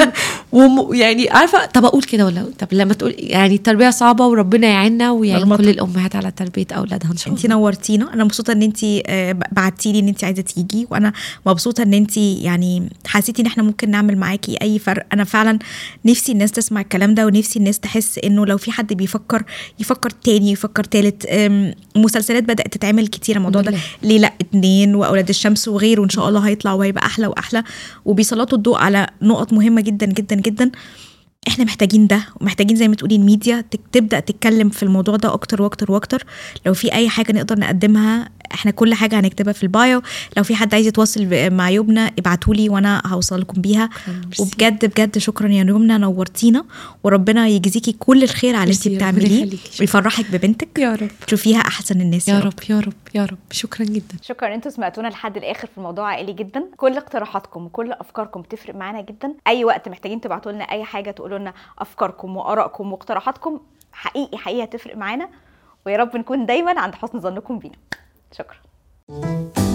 Speaker 2: وم يعني عارفه طب اقول كده ولا طب لما تقول يعني التربيه صعبه وربنا يعيننا ويعين
Speaker 1: مرمطة.
Speaker 2: كل الامهات على تربيه اولادها ان شاء
Speaker 1: انت
Speaker 2: الله
Speaker 1: نورتينا انا مبسوطه ان انت بعتي لي ان انت عايزه تيجي وانا مبسوطه ان انت يعني حسيتي ان احنا ممكن نعمل معاكي اي فرق انا فعلا نفسي الناس تسمع الكلام ده ونفسي الناس تحس انه لو في حد بيفكر يفكر تاني يفكر تالت أم، مسلسلات بدات تتعمل كتير الموضوع ده
Speaker 2: بالله.
Speaker 1: ليه لا اتنين واولاد الشمس وغيره ان شاء الله هيطلع وهيبقى احلى واحلى وبيسلطوا الضوء على نقط مهمه جدا جدا جدا احنا محتاجين ده ومحتاجين زي ما تقولي الميديا تك- تبدا تتكلم في الموضوع ده اكتر واكتر واكتر لو في اي حاجه نقدر نقدمها احنا كل حاجه هنكتبها في البايو لو في حد عايز يتواصل ب- مع يمنى ابعتولي وانا هوصل لكم بيها
Speaker 2: ميرسي.
Speaker 1: وبجد بجد شكرا يا يمنى نورتينا وربنا يجزيكي كل الخير على اللي انت
Speaker 2: ميرسي، ربنا
Speaker 1: بتعمليه
Speaker 2: يخليكي. شكرا.
Speaker 1: ويفرحك ببنتك
Speaker 2: يا رب
Speaker 1: تشوفيها احسن الناس
Speaker 2: يا رب يا رب يا رب شكرا جدا
Speaker 3: شكرا ان انتوا سمعتونا لحد الاخر في الموضوع عائلي جدا كل اقتراحاتكم وكل افكاركم بتفرق معانا جدا اي وقت محتاجين تبعتوا لنا اي حاجه تقولوا لنا افكاركم وارائكم واقتراحاتكم حقيقي حقيقي هتفرق معانا ويا رب نكون دايما عند حسن ظنكم بينا شكرا